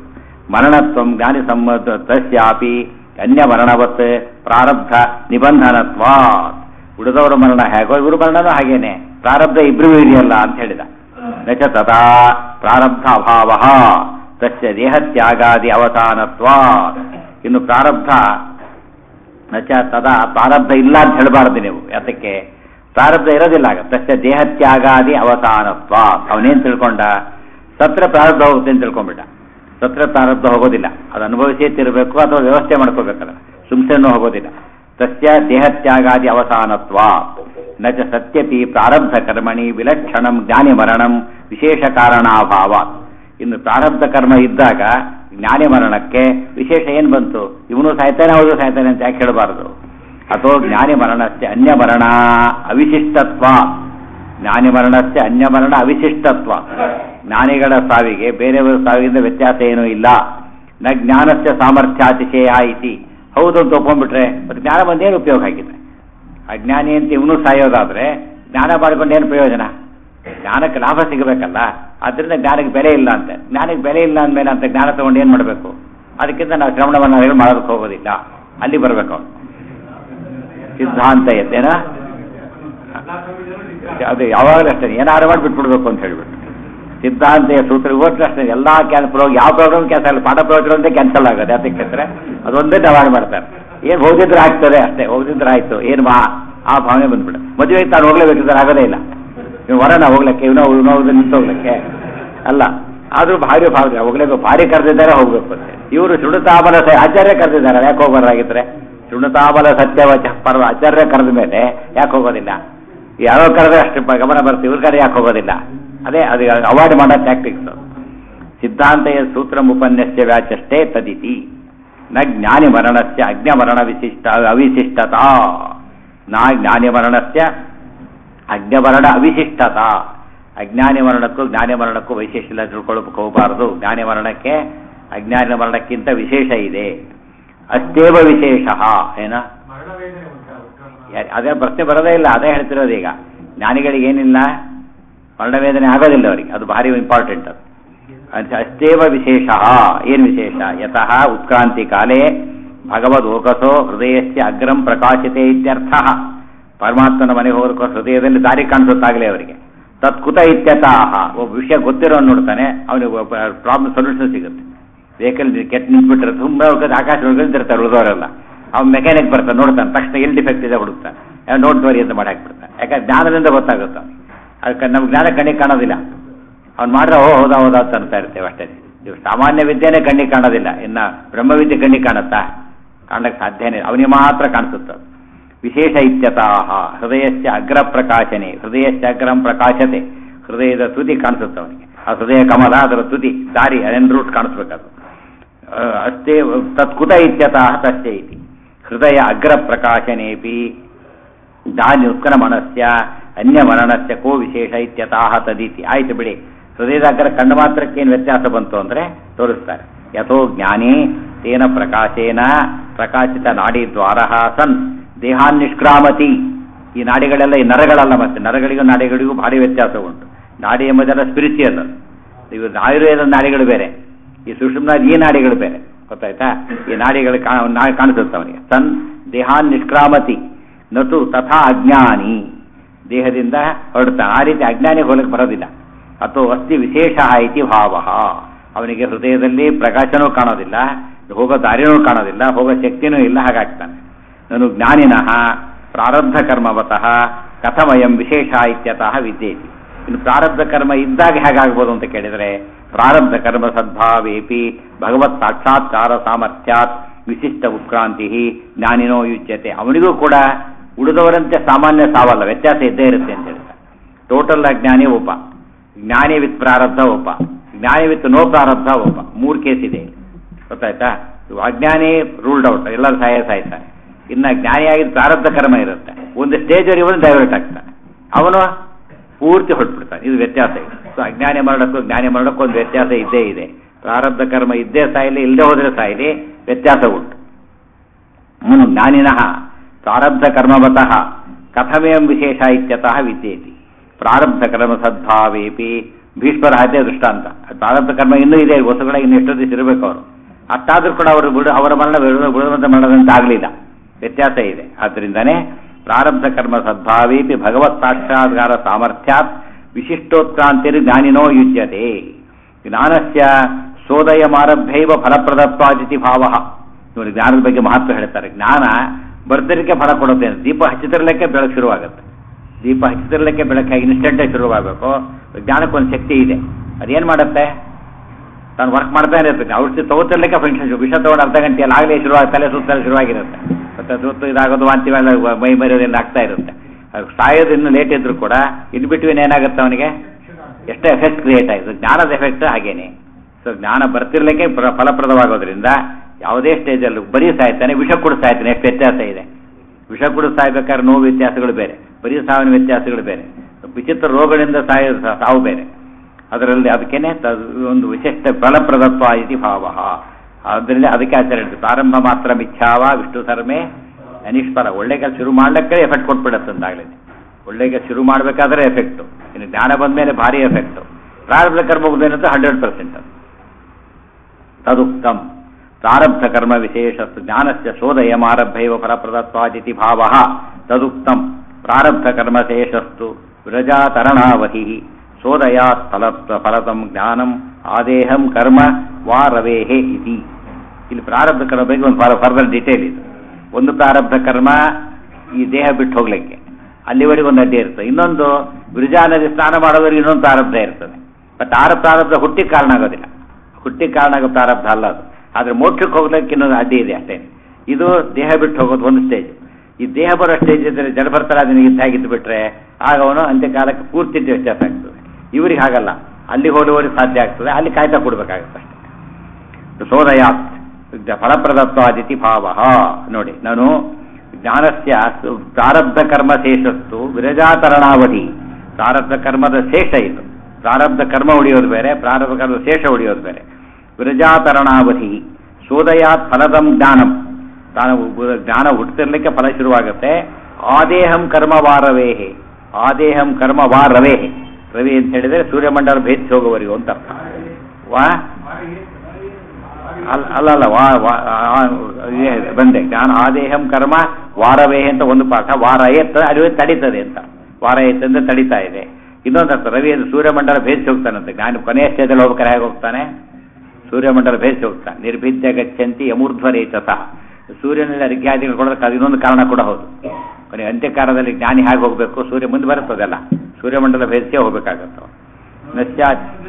ಮರಣತ್ವಂ ಜ್ಞಾನಿ ಸಮ್ಮತ ತಸ್ಯಾಪಿ ಅನ್ಯ ಮರಣವತ್ ಪ್ರಾರಬ್ಧ ನಿಬಂಧನತ್ವಾ ಉಳಿದವರ ಮರಣ ಹೇಗೋ ಇವರು ಮರಣನೂ ಹಾಗೇನೆ ಪ್ರಾರಬ್ಧ ಇಬ್ರಿಗೂ ಇದೆಯಲ್ಲ ಅಂತ ಹೇಳಿದ ನಚ ತದಾ ಪ್ರಾರಬ್ಧ ಅಭಾವ ತಸ್ಯ ದೇಹತ್ಯಾಗಾದಿ ಅವಸಾನತ್ವಾ ಇನ್ನು ಪ್ರಾರಬ್ಧ ನಚ ತದಾ ಪ್ರಾರಬ್ಧ ಇಲ್ಲ ಅಂತ ಹೇಳಬಾರದು ನೀವು ಯಾತಕ್ಕೆ ಪ್ರಾರಬ್ಧ ಇರೋದಿಲ್ಲ ಆಗ ತಸ್ಯ ದೇಹತ್ಯಾಗಾದಿ ಅವಸಾನತ್ವ ಅವನೇನ್ ತಿಳ್ಕೊಂಡ ಸತ್ರ ಪ್ರಾರಬ್ಧ ಹೋಗುತ್ತೆ ಅಂತ ತಿಳ್ಕೊಂಡ್ಬಿಟ್ಟ ಸತ್ರ ಪ್ರಾರಬ್ಧ ಹೋಗೋದಿಲ್ಲ ಅದು ಅನುಭವಿಸೇ ತಿರಬೇಕು ಅಥವಾ ವ್ಯವಸ್ಥೆ ಮಾಡ್ಕೋಬೇಕಲ್ಲ ಸುಮ್ಸೆನೂ ಹೋಗೋದಿಲ್ಲ ತಸ್ಯ ದೇಹತ್ಯಾಗಾದಿ ಅವಸಾನತ್ವ ನ ಚ ಸತ್ಯಪಿ ಪ್ರಾರಬ್ಧ ಕರ್ಮಣಿ ವಿಲಕ್ಷಣಂ ಜ್ಞಾನಿ ಮರಣಂ ವಿಶೇಷ ಕಾರಣಾಭಾವ ಇನ್ನು ಪ್ರಾರಬ್ಧ ಕರ್ಮ ಇದ್ದಾಗ ಜ್ಞಾನಿ ಮರಣಕ್ಕೆ ವಿಶೇಷ ಏನ್ ಬಂತು ಇವನು ಸಾಯ್ತಾನೆ ಅವರು ಸಾಯ್ತಾನೆ ಅಂತ ಯಾಕೆ ಹೇಳಬಾರದು ಅಥವಾ ಜ್ಞಾನಿ ಮರಣಕ್ಕೆ ಅನ್ಯ ಮರಣ ಅವಿಶಿಷ್ಟತ್ವ ಜ್ಞಾನಿ ಮರಣಕ್ಕೆ ಅನ್ಯ ಮರಣ ಅವಿಶಿಷ್ಟತ್ವ ಜ್ಞಾನಿಗಳ ಸಾವಿಗೆ ಬೇರೆಯವರ ಸಾವಿಗಿಂತ ವ್ಯತ್ಯಾಸ ಏನೂ ಇಲ್ಲ ನ ಜ್ಞಾನಸ್ಯ ಸಾಮರ್ಥ್ಯಾತಿಶಯ ಇತಿ ಹೌದು ಅಂತ ಒಪ್ಕೊಂಡ್ಬಿಟ್ರೆ ಮತ್ತೆ ಜ್ಞಾನ ಬಂದೇನು ಉಪಯೋಗ ಆಗಿದೆ ಅಜ್ಞಾನಿ ಅಂತ ಇವನು ಸಾಯೋದಾದ್ರೆ ಜ್ಞಾನ ಮಾಡ್ಕೊಂಡು ಏನು ಪ್ರಯೋಜನ ಜ್ಞಾನಕ್ಕೆ ಲಾಭ ಸಿಗಬೇಕಲ್ಲ ಆದ್ರಿಂದ ಜ್ಞಾನಕ್ಕೆ ಬೆಲೆ ಇಲ್ಲ ಅಂತ ಜ್ಞಾನಕ್ಕೆ ಬೆಲೆ ಇಲ್ಲ ಅಂದಮೇಲೆ ಅಂತ ಜ್ಞಾನ ತಗೊಂಡು ಏನು ಮಾಡಬೇಕು ಅದಕ್ಕಿಂತ ನಾವು ಶ್ರವಣವನ್ನು ಮಾಡೋದಕ್ಕೆ ಹೋಗೋದಿಲ್ಲ ಅಲ್ಲಿ ಬರಬೇಕು ಅವನು ಸಿದ್ಧಾಂತ ಎತ್ತೇನ ಅದು ಯಾವಾಗಲೂ ಅಷ್ಟೇ ಏನಾರು ಮಾಡಿ ಬಿಟ್ಬಿಡ್ಬೇಕು ಅಂತ ಹೇಳ್ಬಿಟ್ಟು ಸಿದ್ಧಾಂತ ಸೂತ್ರ ಇವತ್ತು ಅಷ್ಟೇ ಎಲ್ಲ ಕ್ಯಾನ್ ಪ್ರೋ ಯಾವ ಪ್ರೋಗ್ರಾಮ್ ಕ್ಯಾನ್ಸಲ್ ಆಗಲ್ಲ ಪಾಠ ಪ್ರವಚನ ಒಂದೇ ಕ್ಯಾನ್ಸಲ್ ಆಗೋದು ಅದಕ್ಕೆ ಅದೊಂದೇ ದವಾಡ ಮಾಡ್ತಾರೆ ಏನು ಹೋಗಿದ್ರೆ ಆಗ್ತದೆ ಅಷ್ಟೇ ಹೋಗಿದ್ರೆ ಆಯ್ತು ಏನು ಮಾ ಆ ಭಾವನೆ ಬಂದ್ಬಿಡು ಮದುವೆ ತಾನು ಹೋಗ್ಲೇಬೇಕಿದ್ರೆ ಆಗೋದೇ ಇಲ್ಲ ನೀವು ಹೊರನ ಹೋಗ್ಲಿಕ್ಕೆ ಇವನೋ ಇವನೋ ನಿಂತು ಹೋಗ್ಲಿಕ್ಕೆ ಅಲ್ಲ ಆದ್ರೂ ಭಾರಿ ಭಾವನೆ ಹೋಗ್ಲೇಬೇಕು ಭಾರಿ ಕರೆದಿದ್ದಾರೆ ಹೋಗ್ಬೇಕು ಅಂತ ಇವರು ಶೃಣತಾಮಲ ಆಚಾರ್ಯ ಕರೆದಿದ್ದಾರೆ ಯಾಕೆ ಹೋಗೋರಾಗಿದ್ರೆ ಶೃಣತಾಮಲ ಸತ್ಯವಚ ಪರ್ವ ಆಚಾರ್ಯ ಕರೆದ ಮೇಲೆ ಯಾಕೆ ಹೋಗೋದಿಲ್ಲ ಯಾರೋ ಕರೆದ್ರೆ ಅಷ್ಟು ಗಮನ ಬರ್ತೀವಿ ಇವ್ರ ಕಡೆ ಯಾಕೆ ಹೋಗೋದಿಲ್ಲ ಅದೇ ಅದು ಅವಾಯ್ಡ್ ಮಾಡೋ ಟ್ಯಾಕ್ಟಿಕ್ಸ್ ಸಿದ್ಧಾಂತ ಸೂತ್ರ ಉಪನ್ಯಸ್ಯ ವ್ಯಾಚಷ್ಟೇ ತದಿತಿ ನ ಜ್ಞಾನಿ ಮರಣಸ್ಯ ಅಜ್ಞ ಮರಣ ವಿಶಿಷ್ಟ ಅವಿಶಿಷ್ಟತಾ ನಾ ಜ್ಞಾನಿ ಮರಣಸ್ಯ ಅಜ್ಞಮರಣ ಅವಿಶಿಷ್ಟತಾ ಅಜ್ಞಾನಿ ಮರಣಕ್ಕೂ ಜ್ಞಾನಿ ಮರಣಕ್ಕೂ ವೈಶಿಷ್ಟ್ಯ ತಿಳ್ಕೊಳ್ಳೋಕೆ ಹೋಗಬಾರದು ಜ್ಞಾನಿ ಮರಣಕ್ಕೆ ಅಜ್ಞಾನಿ ಮರಣಕ್ಕಿಂತ ವಿಶೇಷ ಇದೆ ಅಷ್ಟೇವ ವಿಶೇಷ ಏನ ಅದೇ ಪ್ರಶ್ನೆ ಬರೋದೇ ಇಲ್ಲ ಅದೇ ಹೇಳ್ತಿರೋದು ಈಗ ಜ್ಞಾನಿಗಳಿಗೆ ಏನಿಲ್ಲ ಮರಣವೇದನೆ ಆಗೋದಿಲ್ಲ ಅವರಿಗೆ ಅದು ಭಾರಿ ಇಂಪಾರ್ಟೆಂಟ್ ಅದು ಅಷ್ಟೇವ ವಿಶೇಷ ಏನು ವಿಶೇಷ ಯತಃ ಉತ್ಕ್ರಾಂತಿ ಕಾಲೇ ಭಗವದೋಕಸೋ ಹೃದಯಸ್ಯ ಅಗ್ರಂ ಪ್ರಕಾಶಿತೆ ಇತ್ಯರ್ಥ ಪರಮಾತ್ಮನ ಮನೆಗೆ ಹೋಗೋದಕ್ಕೋ ಹೃದಯದಲ್ಲಿ ದಾರಿ ಕಾಣಿಸುತ್ತಾಗಲೇ ಅವರಿಗೆ ತತ್ಕುತ ಇತ್ಯತಃ ಒಬ್ಬ ವಿಷಯ ಗೊತ್ತಿರೋ ನೋಡ್ತಾನೆ ಅವನಿಗೆ ಪ್ರಾಬ್ಲಮ್ ಸೊಲ್ಯೂಷನ್ ಸಿಗುತ್ತೆ ವೆಹಿಕಲ್ ಕೆಟ್ಟ ನಿಂತ್ಬಿಟ್ರೆ ತುಂಬ ಆಕಾಶ ನಿಂತಿರ್ತಾರೆ ಉಳಿದವರೆಲ್ಲ ಅವ್ನು ಮೆಕ್ಯಾನಿಕ್ ಬರ್ತಾನೆ ನೋಡ್ತಾನೆ ತಕ್ಷಣ ಎಲ್ಲಿ ಡಿಫೆಕ್ಟ್ ಇದೆ ಹುಡುಕ್ತಾನೆ ನೋಡ್ತವರಿ ಅಂತ ಮಾಡಿ ಹಾಕ್ಬಿಡ್ತಾನೆ ಯಾಕಂದ್ರೆ ಜ್ಞಾನದಿಂದ ಗೊತ್ತಾಗುತ್ತೆ ಅದಕ್ಕೆ ನಮ್ಗೆ ಜ್ಞಾನ ಕಣ್ಣಿಗೆ ಕಾಣೋದಿಲ್ಲ ಅವ್ನು ಮಾಡಿದ್ರೆ ಓ ಹೌದಾ ಹೌದಾ ಅಂತ ಅನ್ತಾ ಇರ್ತೇವೆ ಅಷ್ಟೇ ಇವು ಸಾಮಾನ್ಯ ವಿದ್ಯೆನೇ ಕಣ್ಣಿಗೆ ಕಾಣೋದಿಲ್ಲ ಇನ್ನ ಬ್ರಹ್ಮವಿದ್ಯೆ ಕಣ್ಣಿಗೆ ಕಾಣುತ್ತಾ ಕಾಣಕ್ಕೆ ಸಾಧ್ಯನೇ ಅವನಿಗೆ ಮಾತ್ರ ಕಾಣಿಸುತ್ತೆ ವಿಶೇಷ ಇತ್ಯತಃ ಹೃದಯಸ್ಯ ಅಗ್ರ ಪ್ರಕಾಶನೆ ಹೃದಯಸ್ಯ ಅಗ್ರಂ ಪ್ರಕಾಶತೆ ಹೃದಯದ ತುದಿ ಕಾಣಿಸುತ್ತೆ ಅವನಿಗೆ ಆ ಹೃದಯ ಕಮಲ ಅದರ ತುದಿ ದಾರಿ ಅದೇನು ರೂಟ್ ಕಾಣಿಸ್ಬೇಕದು ಅಷ್ಟೇ ತತ್ಕುತ ಇತ್ಯತಃ ತಸ್ಯ ಇತಿ ಹೃದಯ ಅಗ್ರ ಪ್ರಕಾಶನೇಪಿ ದಾನಿ ಉತ್ಕ್ರಮಣಸ್ಯ ಅನ್ಯ ಮರಣಸ್ಯ ಕೋ ವಿಶೇಷ ಇತ್ಯತಃ ತದಿತಿ ಆಯ್ತು ಬಿಡಿ ಹೃದಯದ ಅಗ್ರ ಕಂಡು ಮಾತ್ರಕ್ಕೆ ಏನು ವ್ಯತ್ಯಾಸ ಬಂತು ಅಂದ್ರೆ ತೋರಿಸ್ತಾರೆ ಯಥೋ ಜ್ಞಾನಿ ತೇನ ಪ್ರಕಾಶೇನ ಪ್ರಕಾಶಿತ ನಾಡಿ ದ್ವಾರ ಸನ್ ದೇಹಾನ್ನಿಷ್ಕ್ರಾಮತಿ ಈ ನಾಡಿಗಳೆಲ್ಲ ಈ ನರಗಳಲ್ಲ ಮತ್ತೆ ನರಗಳಿಗೂ ನಾಡಿಗಳಿಗೂ ಭಾರಿ ವ್ಯತ್ಯಾಸ ಉಂಟು ನಾಡಿ ಎಂಬುದೆಲ್ಲ ಸ್ಪಿರಿಚುಯಲ್ ಇವು ಆಯುರ್ವೇದ ನಾಡಿಗಳು ಬೇರೆ ಈ ಸುಷುಮ್ನ ಈ ನಾಡಿಗಳು ಬೇರೆ ಗೊತ್ತಾಯ್ತಾ ಈ ನಾಡಿಗಳು ಕಾಣಿಸುತ್ತೆ ಅವನಿಗೆ ಸನ್ ದೇಹಾನ್ ನಿಷ್ಕ್ರಾಮತಿ ನತು ತಥಾ ಅಜ್ಞಾನಿ ದೇಹದಿಂದ ಹೊರಡ್ತಾನೆ ಆ ರೀತಿ ಅಜ್ಞಾನಿ ಹೋಲಕ್ಕೆ ಬರೋದಿಲ್ಲ ಅಥವಾ ಅಸ್ತಿ ವಿಶೇಷ ಇತಿ ಭಾವ ಅವನಿಗೆ ಹೃದಯದಲ್ಲಿ ಪ್ರಕಾಶನೂ ಕಾಣೋದಿಲ್ಲ ಹೋಗೋ ದಾರಿನೂ ಕಾಣೋದಿಲ್ಲ ಹೋಗೋ ಶಕ್ತಿನೂ ಇಲ್ಲ ಹಾಗಾಗ್ತಾನೆ ನಾನು ಜ್ಞಾನಿನಃ ಪ್ರಾರಬ್ಧ ಕರ್ಮವತಃ ಕಥಮಯಂ ವಿಶೇಷ ಇತ್ಯತಃ ವಿದ್ಯೇತಿ ಇನ್ನು ಪ್ರಾರಬ್ಧ ಕರ್ಮ ಇದ್ದಾಗ ಹೇಗಾಗ್ಬೋದು ಅಂತ ಕೇಳಿದರೆ ಪ್ರಾರಬ್ಧ ಕರ್ಮ ಸದ್ಭಾವೇಪಿ ಭಗವತ್ ಸಾಕ್ಷಾತ್ಕಾರ ಸಾಮರ್ಥ್ಯಾತ್ ವಿಶಿಷ್ಟ ಉತ್ಕ್ರಾಂತಿ ಜ್ಞಾನಿನೋ ಯುಜ್ಯತೆ ಅವನಿಗೂ ಕೂಡ ಉಳಿದವರಂತೆ ಸಾಮಾನ್ಯ ಸಾವಲ್ಲ ವ್ಯತ್ಯಾಸ ಇದ್ದೇ ಇರುತ್ತೆ ಅಂತ ಹೇಳ್ತಾರೆ ಟೋಟಲ್ ಅಜ್ಞಾನಿ ಒಬ್ಬ ಜ್ಞಾನಿ ವಿತ್ ಪ್ರಾರಬ್ಧ ಒಬ್ಬ ಜ್ಞಾನಿ ವಿತ್ ನೋ ಪ್ರಾರಬ್ಧ ಒಬ್ಬ ಮೂರು ಕೇಸ್ ಇದೆ ಗೊತ್ತಾಯ್ತಾ ಅಜ್ಞಾನಿ ರೂಲ್ಡ್ ಔಟ್ ಎಲ್ಲರೂ ಸಾಯ ಸಾಯ್ತಾರೆ ಇನ್ನು ಜ್ಞಾನಿಯಾಗಿದ್ದ ಪ್ರಾರಬ್ಧ ಕರ್ಮ ಇರುತ್ತೆ ಒಂದು ಸ್ಟೇಜ್ ಇವನು ಡೈವರ್ಟ್ ಆಗ್ತಾನೆ ಅವನು ಪೂರ್ತಿ ಹೊಟ್ಬಿಡ್ತಾನೆ ಇದು ವ್ಯತ್ಯಾಸ ಇದೆ ಸೊ ಅಜ್ಞಾನಿ ಮರಣಕ್ಕೂ ಜ್ಞಾನಿ ಮರಣಕ್ಕೂ ಒಂದು ವ್ಯತ್ಯಾಸ ಇದ್ದೇ ಇದೆ ಪ್ರಾರಬ್ಧ ಕರ್ಮ ಇದ್ದೇ ಸಾಯಲಿ ಇಲ್ಲದೆ ಹೋದ್ರೆ ಸಾಯಲಿ ವ್ಯತ್ಯಾಸ ಉಂಟು ಅವನು ಜ್ಞಾನಿನಃ ಪ್ರಾರಬ್ಧ ಕರ್ಮವತಃ ಕಥಮೇಂ ವಿಶೇಷ ಇತ್ಯತಃ ವಿದ್ಯೇತಿ ಪ್ರಾರಬ್ಧ ಕರ್ಮ ಸದ್ಭಾವೇಪಿ ಭೀಷ್ಮರ ಅದೇ ದೃಷ್ಟಾಂತ ಪ್ರಾರಬ್ಧ ಕರ್ಮ ಇನ್ನೂ ಇದೆ ವಸುಗಳ ಇನ್ನು ಎಷ್ಟೋ ದಿವಸ ಇರಬೇಕು ಅವರು ಅಷ್ಟಾದ್ರೂ ಕೂಡ ಅವರು ಬಿಡು ಅವರ ಮರಣ ಬಿಡು- ಬಿಡುವಂತ ಮರಣದಂತ ಆಗಲಿಲ್ಲ ವ್ಯತ್ಯಾಸ ಇದೆ ಆದ್ದರಿಂದನೇ ಪ್ರಾರಬ್ಧ ಕರ್ಮ ಸದ್ಭಾವೇಪಿ ಭಗವತ್ ಸಾಕ್ಷಾತ್ಕಾರ ಸಾಮರ್ಥ್ಯಾತ್ ವಿಶಿಷ್ಟೋತ್ಕ್ರಾಂತಿರ್ ಜ್ಞಾನಿನೋ ಯುಜ್ಯತೆ ಜ್ಞಾನಸ್ಯ ಸೋದಯಮಾರಭ್ಯೈವ ಫಲಪ್ರದತ್ವಾದಿತಿ ಭಾವ ನೋಡಿ ಜ್ಞಾನದ ಬಗ್ಗೆ ಮಹತ್ವ ಹೇಳ್ತಾರೆ ಜ್ಞಾನ ಬರ್ದರಿಕೆ ಫಲ ಕೊಡುತ್ತೆ ದೀಪ ಹಚ್ಚಿತಿರ್ಲಿಕ್ಕೆ ಬೆಳಕು ಶುರುವಾಗುತ್ತೆ ದೀಪ ಹಚ್ಚಿತಿರ್ಲಿಕ್ಕೆ ಬೆಳಕಾಗಿ ಇನ್ಸ್ಟೆಂಟಾಗಿ ಶುರುವಾಗಬೇಕು ಜ್ಞಾನಕ್ಕೆ ಒಂದು ಶಕ್ತಿ ಇದೆ ಅದೇನು ಮಾಡುತ್ತೆ ತಾನು ವರ್ಕ್ ಮಾಡ್ತಾನೆ ಇರ್ತದೆ ಔಷಧಿ ತಗೋತಿರ್ಲಿಕ್ಕೆ ಫಂಕ್ಷನ್ ವಿಷ ತಗೊಂಡು ಅರ್ಧ ಗಂಟೆಯಲ್ಲಿ ಆಗಲೇ ಶುರುವಾಗಿ ತಲೆ ಸುತ್ತಲು ಶುರುವಾಗಿರುತ್ತೆ ಮತ್ತೆ ಸುತ್ತು ಇದಾಗೋದು ವಾಂತಿ ಮೇಲೆ ಮೈ ಮರೆಯೋದೆಲ್ಲ ಆಗ್ತಾ ಇರುತ್ತೆ ಅದು ಸಾಯೋದು ಇನ್ನು ಲೇಟ್ ಇದ್ರು ಕೂಡ ಇನ್ ಬಿಟ್ವೀನ್ ಏನಾಗುತ್ತೆ ಅವನಿಗೆ ಎಷ್ಟೇ ಎಫೆಕ್ಟ್ ಕ್ರಿಯೇಟ್ ಆಯಿತು ಜ್ಞಾನದ ಎಫೆಕ್ಟ್ ಹಾಗೇನೆ ಸೊ ಜ್ಞಾನ ಬರ್ತಿರ್ಲಿಕ್ಕೆ ಪ್ರ- ಫಲಪ್ರದವಾಗೋದ್ರಿಂದ ಯಾವುದೇ ಸ್ಟೇಜಲ್ಲೂ ಬರೀ ಸಾಯ್ತಾನೆ ವಿಷ ಕೂಡ ಸಾಯ್ತಾನೆ ಎಷ್ಟು ವ್ಯತ್ಯಾಸ ಇದೆ ವಿಷ ಕೂಡ ಸಾಯ್ಬೇಕಾದ್ರೆ ನೋವು ವ್ಯತ್ಯಾಸಗಳು ಬೇರೆ ಬರೀ ಸಾವಿನ ವ್ಯತ್ಯಾಸಗಳು ಬೇರೆ ವಿಚಿತ್ರ ರೋಗಗಳಿಂದ ಸಾಯ ಸಾವು ಬೇರೆ ಅದರಲ್ಲಿ ಅದಕ್ಕೇನೆ ತ- ಒಂದು ವಿಶಿಷ್ಟ ಫಲಪ್ರದತ್ವ ಇತಿ ಭಾವ ಅದರಿಂದ ಅದಕ್ಕೆ ಆಚಾರ್ಯ ಹೇಳ್ತಾರೆ ಪ್ರಾರಂಭ ಮಾತ್ರ ಮಿಚ್ಛಾವ ವಿಷ್ಣು ಸರ್ಮೆ ಅನಿಷ್ಫಲ ಒಳ್ಳೆ ಕೆಲಸ ಶುರು ಮಾಡ್ಲಿಕ್ಕೆ ಎಫೆಕ್ಟ್ ಕೊಟ್ಬಿಡತ್ತೆ ಅಂದಾಗಲೇ ಒಳ್ಳೆ ಕೆಲಸ ಶುರು ಮಾಡಬೇಕಾದ್ರೆ ಎಫೆಕ್ಟು ಇನ್ನು ಜ್ಞಾನ ಬಂದ ಮೇಲೆ ಭಾರಿ ಎಫೆಕ್ಟು ಪ್ರಾರಂಭ ಕರ್ಮ ಬಂದೇನಂತ ಹಂಡ್ರೆಡ್ ಪರ್ಸೆಂಟ್ ಅದು ತದುಕ್ತಂ ಪ್ರಾರಬ್ಧ ಕರ್ಮ ವಿಶೇಷ ಜ್ಞಾನಸ್ಯ ಶೋಧಯಮಾರಭ್ಯೈವ ಫಲಪ್ರದತ್ವಾದಿತಿ ಭಾವ ತದುಕ್ತಂ ಪ್ರಾರಬ್ಧ ಕರ್ಮ ಶೇಷಸ್ತು ವಿರಜಾತರಣಾವಹಿ ಶೋಧಯಾತ್ ಫಲ ಫಲತಂ ಜ್ಞಾನಂ ಆದೇಹಂ ಕರ್ಮ ವಾ ರವೇಹೆ ಇತಿ ಇಲ್ಲಿ ಪ್ರಾರಬ್ಧ ಕರ್ಮ ಬಗ್ಗೆ ಒಂದು ಫರ್ದರ್ ಡೀಟೇಲ್ ಇದೆ ಒಂದು ಪ್ರಾರಬ್ಧ ಕರ್ಮ ಈ ದೇಹ ಬಿಟ್ಟು ಹೋಗ್ಲಿಕ್ಕೆ ಅಲ್ಲಿವರೆಗೆ ಒಂದು ಅಡ್ಡಿ ಇರ್ತದೆ ಇನ್ನೊಂದು ವಿರಜಾ ನದಿ ಸ್ನಾನ ಮಾಡೋವರೆಗೆ ಇನ್ನೊಂದು ಪ್ರಾರಬ್ಧ ಇರ್ತದೆ ಬಟ್ ಆರ ಪ್ರಾರಬ್ಧ ಹುಟ್ಟಿಗೆ ಕಾರಣ ಆಗೋದಿಲ್ಲ ಹುಟ್ಟಿಗೆ ಕಾರಣ ಆಗೋ ಪ್ರಾರಬ್ಧ ಅಲ್ಲ ಅದು ಆದರೆ ಮೋಕ್ಷಕ್ಕೆ ಹೋಗ್ಲಿಕ್ಕೆ ಇನ್ನೊಂದು ಅಡ್ಡಿ ಇದೆ ಅಷ್ಟೇ ಇದು ದೇಹ ಬಿಟ್ಟು ಹೋಗೋದು ಒಂದು ಸ್ಟೇಜ್ ಈ ದೇಹ ಬರೋ ಸ್ಟೇಜ್ ಇದ್ದರೆ ಜಡಭರ್ತರಾಜನ ಇದ್ದಾಗಿದ್ದು ಬಿಟ್ರೆ ಆಗ ಅವನು ಅಂತ್ಯಕಾಲಕ್ಕೆ ಪೂರ್ತಿ ವ್ಯತ್ಯಾಸ ಆಗ್ತದೆ ಇವರಿಗೆ ಹಾಗಲ್ಲ ಅಲ್ಲಿ ಹೋಗುವವರಿಗೆ ಸಾಧ್ಯ ಆಗ್ತದೆ ಅಲ್ಲಿ ಕಾಯ್ತಾ ಕೊಡ್ಬೇಕಾಗುತ್ತೆ ಅಷ್ಟೇ ಸೋದಯಾತ್ ಫಲಪ್ರದತ್ವಾದಿತಿ ಭಾವ ನೋಡಿ ನಾನು ಜ್ಞಾನಸ್ಯ ಸು- ಪ್ರಾರಬ್ಧ ಕರ್ಮ ಶೇಷಸ್ತು ವಿರಜಾತರಣಾವಧಿ ಪ್ರಾರಬ್ಧ ಕರ್ಮದ ಶೇಷ ಇದು ಪ್ರಾರಬ್ಧ ಕರ್ಮ ಉಳಿಯೋದು ಬೇರೆ ಪ್ರಾರಬ್ಧ ಕರ್ಮದ ಶೇಷ ಉಳಿಯೋದು ಬೇರೆ ವಿರಜಾತರಣಾವಧಿ ಸೋದಯಾತ್ ಫಲದಂ ಜ್ಞಾನಂ ತಾನು ಉ- ಜ್ಞಾನ ಹುಟ್ಟತಿರ್ಲಿಕ್ಕೆ ಫಲ ಶುರುವಾಗುತ್ತೆ ಆದೇಹಂ ಕರ್ಮ ವಾರವೇಹೆ ಆದೇಹಂ ಕರ್ಮ ವಾರವೇಹೆ ರವಿ ಅಂತ ಹೇಳಿದ್ರೆ ಸೂರ್ಯಮಂಡಲ ಭೇದಿಸಿ ಹೋಗುವವರೆಗೂ ಅಂತ ಅರ್ಥ ವಾ ಅಲ್ಲ ಅಲ್ಲಲ್ಲ ವಾ ವಾ- ಆ- ಇದೇ ಬಂದೆ ಜ್ಞಾನ ಆದೇಹಂ ಕರ್ಮ ವಾರವೇ ಅಂತ ಒಂದು ಪಾಠ ವಾರ ಎತ್ತ ಅರಿವು ತಡೀತದೆ ಅಂತ ವಾರ ಎತ್ತಂದ್ರೆ ತಡೀತಾ ಇದೆ ಇನ್ನೊಂದು ಅರ್ಥ ರವಿ ಅಂದ್ರೆ ಸೂರ್ಯಮಂಡಲ ಭೇದಿಸಿ ಹೋಗ್ತಾನಂತೆ ಜ್ಞಾನ ಕೊನೆಯ ಸ್ಟೇಜಲ್ಲಿ ಹೋಗ್ಬೇಕಾರೆ ಹೇಗೆ ಹೋಗ್ತಾನೆ ಸೂರ್ಯಮಂಡಲ ಭೇದಿಸಿ ಹೋಗ್ತಾನೆ ನಿರ್ಭಿದ್ಯ ಗಚ್ಚಂತಿ ಯಮೂರ್ಧ್ವರೇತ ಸೂರ್ಯನಲ್ಲಿ ಅರ್ಘ್ಯಾದಿಗಳು ಕೊಡೋದಕ್ಕೆ ಅದು ಇನ್ನೊಂದು ಕಾರಣ ಕೂಡ ಹೌದು ಕೊನೆ ಅಂತ್ಯಕಾಲದಲ್ಲಿ ಜ್ಞಾನಿ ಹೇಗೆ ಹೋಗಬೇಕು ಸೂರ್ಯ ಮುಂದೆ ಬರುತ್ತದಲ್ಲ ಸೂರ್ಯಮಂಡಲ ಭೇದಿಸೇ ಹೋಗ್ಬೇಕಾಗತ್ತೆ ನಶ್ಯಾ